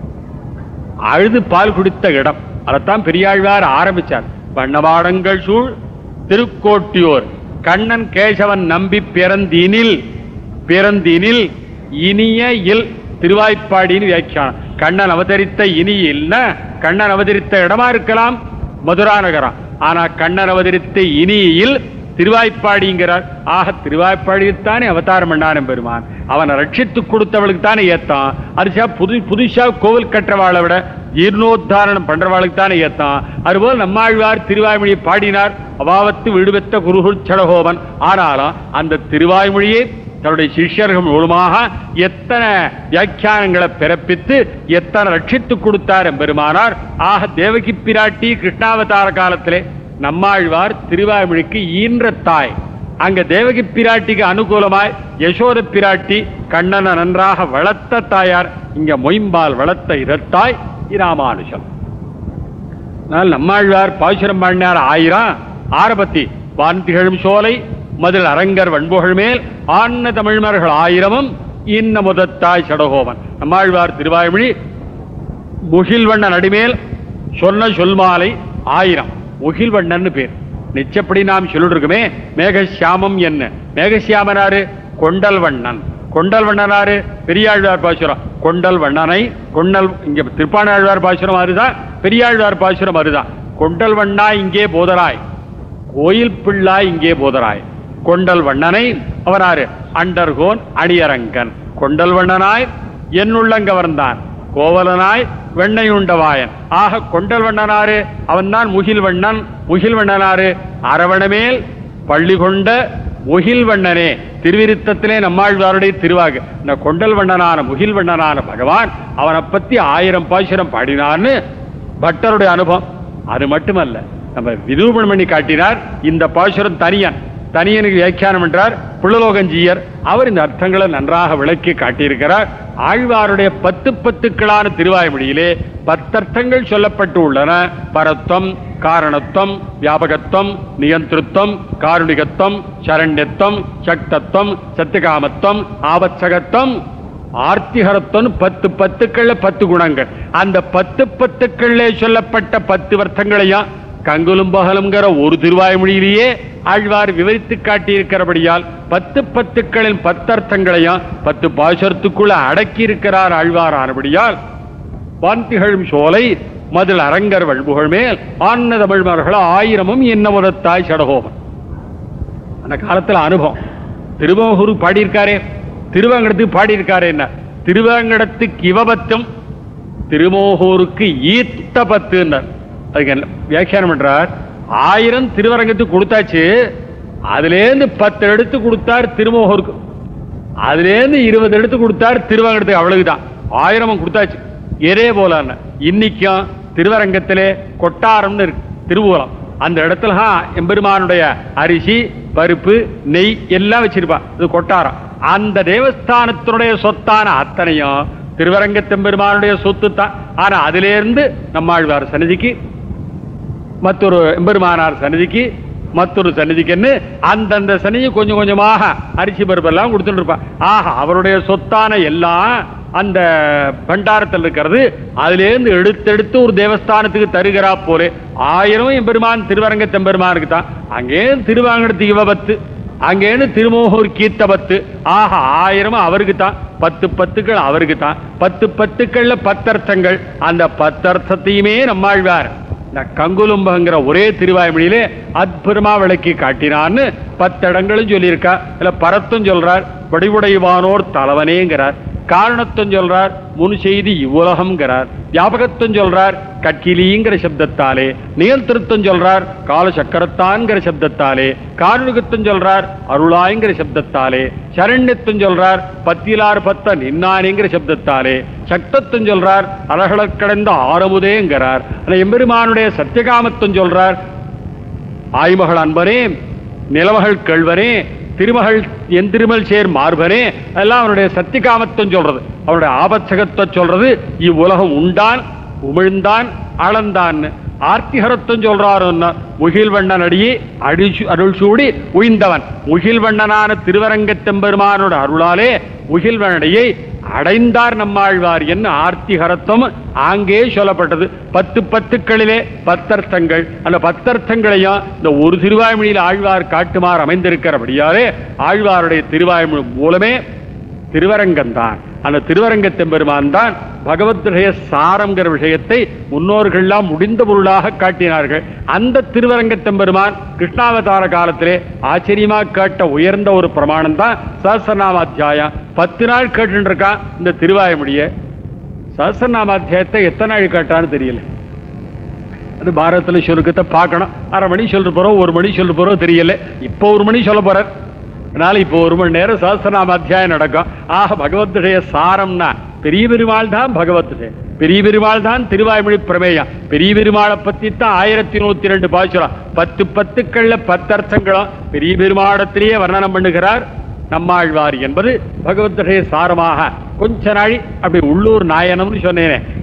[SPEAKER 1] அழுது பால் குடித்த இடம் அதைத்தான் பெரியாழ்வார் ஆரம்பிச்சார் வண்ணவாடங்கள் சூழ் திருக்கோட்டியோர் கண்ணன் கேசவன் நம்பி பிறந்தினில் பிறந்தினில் இனிய இல் திருவாய்ப்பாடின்னு வியாக்கியானம் கண்ணன் அவதரித்த இனியில்னா கண்ணன் அவதரித்த இடமா இருக்கலாம் மதுரா நகரம் ஆனா கண்ணன் அவதரித்த இனியில் திருவாய்ப்பாடிங்கிறார் ஆக திருவாய்ப்பாடியில் தானே அவதாரம் பண்ணான பெருமான் அவனை ரட்சித்து கொடுத்தவளுக்கு தானே ஏத்தான் அரிசா புது புதுசா கோவில் கட்டுறவாளை விட ஜீர்ணோத்தாரணம் பண்றவாளுக்கு தானே ஏத்தான் அதுபோல் நம்மாழ்வார் திருவாய்மொழியை பாடினார் அபாவத்து விடுபெத்த குருகுல் சடகோபன் ஆனாலும் அந்த திருவாய்மொழியை தன்னுடைய சிஷ்யர்கள் மூலமாக எத்தனை வியாக்கியானங்களை பிறப்பித்து எத்தனை ரட்சித்து கொடுத்தார் பெருமானார் ஆக தேவகி பிராட்டி கிருஷ்ணாவதார காலத்திலே நம்மாழ்வார் திருவாய்மொழிக்கு ஈன்ற தாய் அங்க தேவகி பிராட்டிக்கு அனுகூலமாய் யசோத பிராட்டி கண்ணனை நன்றாக வளர்த்த தாயார் இங்க மொயம்பால் வளர்த்த இரத்தாய் இராமானுஷம் அதனால் நம்மாழ்வார் பாசுரம் பாடினார் ஆயிரம் ஆரபத்தி வான் திகழும் சோலை மதில் அரங்கர் வண்புகள் மேல் ஆன்ன தமிழ்மர்கள் ஆயிரமும் இன்ன முதத்தாய் சடகோவன் நம்மாழ்வார் திருவாய்மொழி முகில்வண்ணன் அடிமேல் சொன்ன சொல்மாலை ஆயிரம் முகில்வண்ணன் பேர் நிச்சப்படி நாம் சொல்லிட்டு இருக்கோமே மேகசியாமம் என்ன மேகசியாமனாரு கொண்டல் வண்ணன் கொண்டல் வண்ணனாரு பெரியாழ்வார் பாசுரம் கொண்டல் வண்ணனை கொண்டல் இங்க திருப்பாணாழ்வார் பாசுரம் அதுதான் பெரியாழ்வார் பாசுரம் அதுதான் கொண்டல் வண்ணா இங்கே போதராய் கோயில் பிள்ளாய் இங்கே போதராய் கொண்டல் வண்ணனை அவனாரு அண்டர்கோன் அணியரங்கன் கொண்டல் வண்ணனாய் என்னுள்ளங்கவர்ந்தான் கோவலனாய் வெண்ணை உண்டவாயன் ஆக கொண்டல் வண்ணனாரு அவன்தான் முகில் வண்ணன் முகில் வண்ணனாரு அரவணமேல் பள்ளி கொண்ட முகில் வண்ணனே திருவிருத்தத்திலே நம்மாழ்வாருடைய திருவாகு இந்த கொண்டல் வண்ணனான முகில் வண்ணனான பகவான் அவனை பத்தி ஆயிரம் பாசுரம் பாடினார்னு பட்டருடைய அனுபவம் அது மட்டுமல்ல நம்ம விதூபன் பண்ணி காட்டினார் இந்த பாசுரம் தனியன் தனியனுக்கு வியாக்கியானம் என்றார் புள்ளலோகஞ்சியர் அவர் இந்த அர்த்தங்களை நன்றாக விளக்கி காட்டியிருக்கிறார் ஆழ்வாருடைய பத்து பத்துக்களான திருவாய்மொழியிலே பத்தர்த்தங்கள் சொல்லப்பட்டு உள்ளன பரத்வம் காரணத்துவம் வியாபகத்துவம் நியந்திருத்தம் காருணிகத்துவம் சரண்யத்துவம் சக்தத்துவம் சத்தியகாமத்துவம் ஆவச்சகத்துவம் ஆர்த்திகரத்துவம் பத்து பத்துக்கள்ல பத்து குணங்கள் அந்த பத்து பத்துக்கள்ல சொல்லப்பட்ட பத்து வர்த்தங்களையும் கங்குலும் பகலுங்கிற ஒரு திருவாய்மொழியிலேயே ஆழ்வார் விவரித்து காட்டியிருக்கிறபடியால் பத்து பத்துக்களின் பத்தர்த்தங்களையும் பத்து பாசுரத்துக்குள்ள அடக்கி இருக்கிறார் ஆழ்வார் ஆனபடியால் வாந்திகழும் சோலை மதில் அரங்கர் வழ்புகழ் மேல் ஆன்ன தமிழ்மர்கள் ஆயிரமும் என்ன உதத்தாய் சடகோமன் அந்த காலத்துல அனுபவம் திருமோகூர் பாடியிருக்காரே திருவேங்கடத்துக்கு பாடியிருக்காரே என்ன திருவேங்கடத்துக்கு இவபத்தும் திருமோகூருக்கு ஈத்த பத்துன்னார் அதுக்கு என்ன வியாக்கியானம் பண்றார் ஆயிரம் திருவரங்கத்துக்கு கொடுத்தாச்சு அதுலேருந்து பத்து எடுத்து கொடுத்தார் திருமோகூருக்கு அதுலேருந்து இருபது எடுத்து கொடுத்தார் திருவேங்கடத்துக்கு அவ்வளவுதான் ஆயிரமும் கொடுத்தாச்சு இதே போல இன்னைக்கும் திருவரங்கத்திலே கொட்டாரம்னு இருக்கு திருவூலம் அந்த இடத்துல எம்பெருமானுடைய அரிசி பருப்பு நெய் எல்லாம் வச்சிருப்பா இது கொட்டாரம் அந்த தேவஸ்தானத்தினுடைய சொத்தான அத்தனையும் திருவரங்கத்தெம்பெருமானுடைய சொத்து தான் ஆனா அதிலிருந்து நம்மாழ்வார் சன்னதிக்கு மற்றொரு எம்பெருமானார் சன்னதிக்கு மற்றொரு சன்னதிக்குன்னு அந்தந்த சன்னதி கொஞ்சம் கொஞ்சமாக அரிசி பருப்பெல்லாம் கொடுத்துட்டு இருப்பான் ஆக அவருடைய சொத்தான எல்லாம் அந்த பண்டாரத்தில் இருக்கிறது அதிலேருந்து எடுத்தெடுத்து ஒரு தேவஸ்தானத்துக்கு தருகிறா போலே ஆயிரம் எம்பெருமான் திருவரங்க தெம்பெருமானுக்கு தான் அங்கே திருவாங்கடத்து இவபத்து அங்கேன்னு திருமோகூர் கீர்த்தபத்து ஆக ஆயிரம் அவருக்கு தான் பத்து பத்துக்கள் அவருக்கு தான் பத்து பத்துக்கள்ல பத்தர்த்தங்கள் அந்த பத்தர்த்தத்தையுமே நம்மாழ்வார் இந்த கங்குலும்பங்கிற ஒரே திருவாய்மொழியிலே அற்புதமா விளக்கி காட்டினான்னு பத்தடங்களும் சொல்லியிருக்கா இல்ல பரத்தும் சொல்றார் வடிவுடைவானோர் தலைவனேங்கிறார் காரணத்தும் சொல்றார் முன் செய்தி இவ்வுலகம்ங்கிறார் வியாபகத்தும் சொல்றார் கட்கிலிங்கிற சப்தத்தாலே நியந்திருத்தம் சொல்றார் கால சக்கரத்தான்கிற சப்தத்தாலே காரணத்தும் சொல்றார் அருளாய்ங்கிற சப்தத்தாலே சரண்யத்தும் சொல்றார் பத்திலார் பத்த நின்னானிங்கிற சப்தத்தாலே சக்தத்தும் சொல்றார் அலகளக் கடந்த ஆரமுதேங்கிறார் ஆனா எம்பெருமானுடைய சத்தியகாமத்தும் சொல்றார் ஆய்மகள் அன்பனே நிலமகள் கேழ்வனே திருமகள் என் திருமல் சேர் மார்பனே எல்லாம் அவனுடைய சத்தியகாமத்துவம் சொல்றது அவனுடைய ஆபத்சகத்தை சொல்றது இவ்வுலகம் உண்டான் உமிழ்ந்தான் அளந்தான் ஆர்த்திகரத்துவம் சொல்றாருன்னா முகில்வண்ணன் அடியே அடிச்சு அருள் சூடி உய்ந்தவன் முகில்வண்ணனான திருவரங்கத்தெம்பெருமானோட அருளாலே முகில்வனடியை அடைந்தார் நம்மாழ்வார் என்ன ஆர்த்திகரத்துவம் ஆங்கே சொல்லப்பட்டது பத்து பத்துக்களிலே பத்தர்த்தங்கள் அந்த பத்தர்த்தங்களையும் இந்த ஒரு திருவாய்மொழியில் ஆழ்வார் காட்டுமாறு அமைந்திருக்கிறபடியாலே ஆழ்வாருடைய திருவாய்மொழி மூலமே திருவரங்கம்தான் அந்த திருவரங்கத்தெம்பெருமான் தான் பகவத்டைய சாரங்கிற விஷயத்தை முன்னோர்கள்லாம் முடிந்த பொருளாக காட்டினார்கள் அந்த திருவரங்கத்தெம்பெருமான் கிருஷ்ணாவதார காலத்திலே ஆச்சரியமா கேட்ட உயர்ந்த ஒரு பிரமாணம் தான் சஹசிரநாமாத்தியாயம் பத்து நாள் கேட்டுட்டு இருக்கான் இந்த திருவாயமுடிய சஹசிரநாமாத்தியாயத்தை எத்தனை நாள் கேட்டான்னு தெரியல அது பாரதத்துல சுருக்கத்தை பார்க்கணும் அரை மணி சொல்லிட்டு போறோம் ஒரு மணி சொல்லிட்டு போறோம் தெரியல இப்போ ஒரு மணி சொல்ல போறார் அதனால இப்போ ஒரு மணி நேரம் சஹசிரநாம அத்தியாயம் நடக்கும் ஆக பகவத்துடைய சாரம்னா பெரிய பெருமாள் தான் பகவத்துடைய பெரிய பெருமாள் தான் திருவாய்மொழி பிரமேயம் பெரிய பெருமாளை பத்தி தான் ஆயிரத்தி நூத்தி ரெண்டு பாசுரம் பத்து பத்துக்கள்ல பத்தர்த்தங்களும் பெரிய பெருமாளத்திலேயே வர்ணனம் பண்ணுகிறார் நம்மாழ்வார் என்பது பகவத்துடைய சாரமாக கொஞ்ச நாளி அப்படி உள்ளூர் நாயனம்னு சொன்னேனே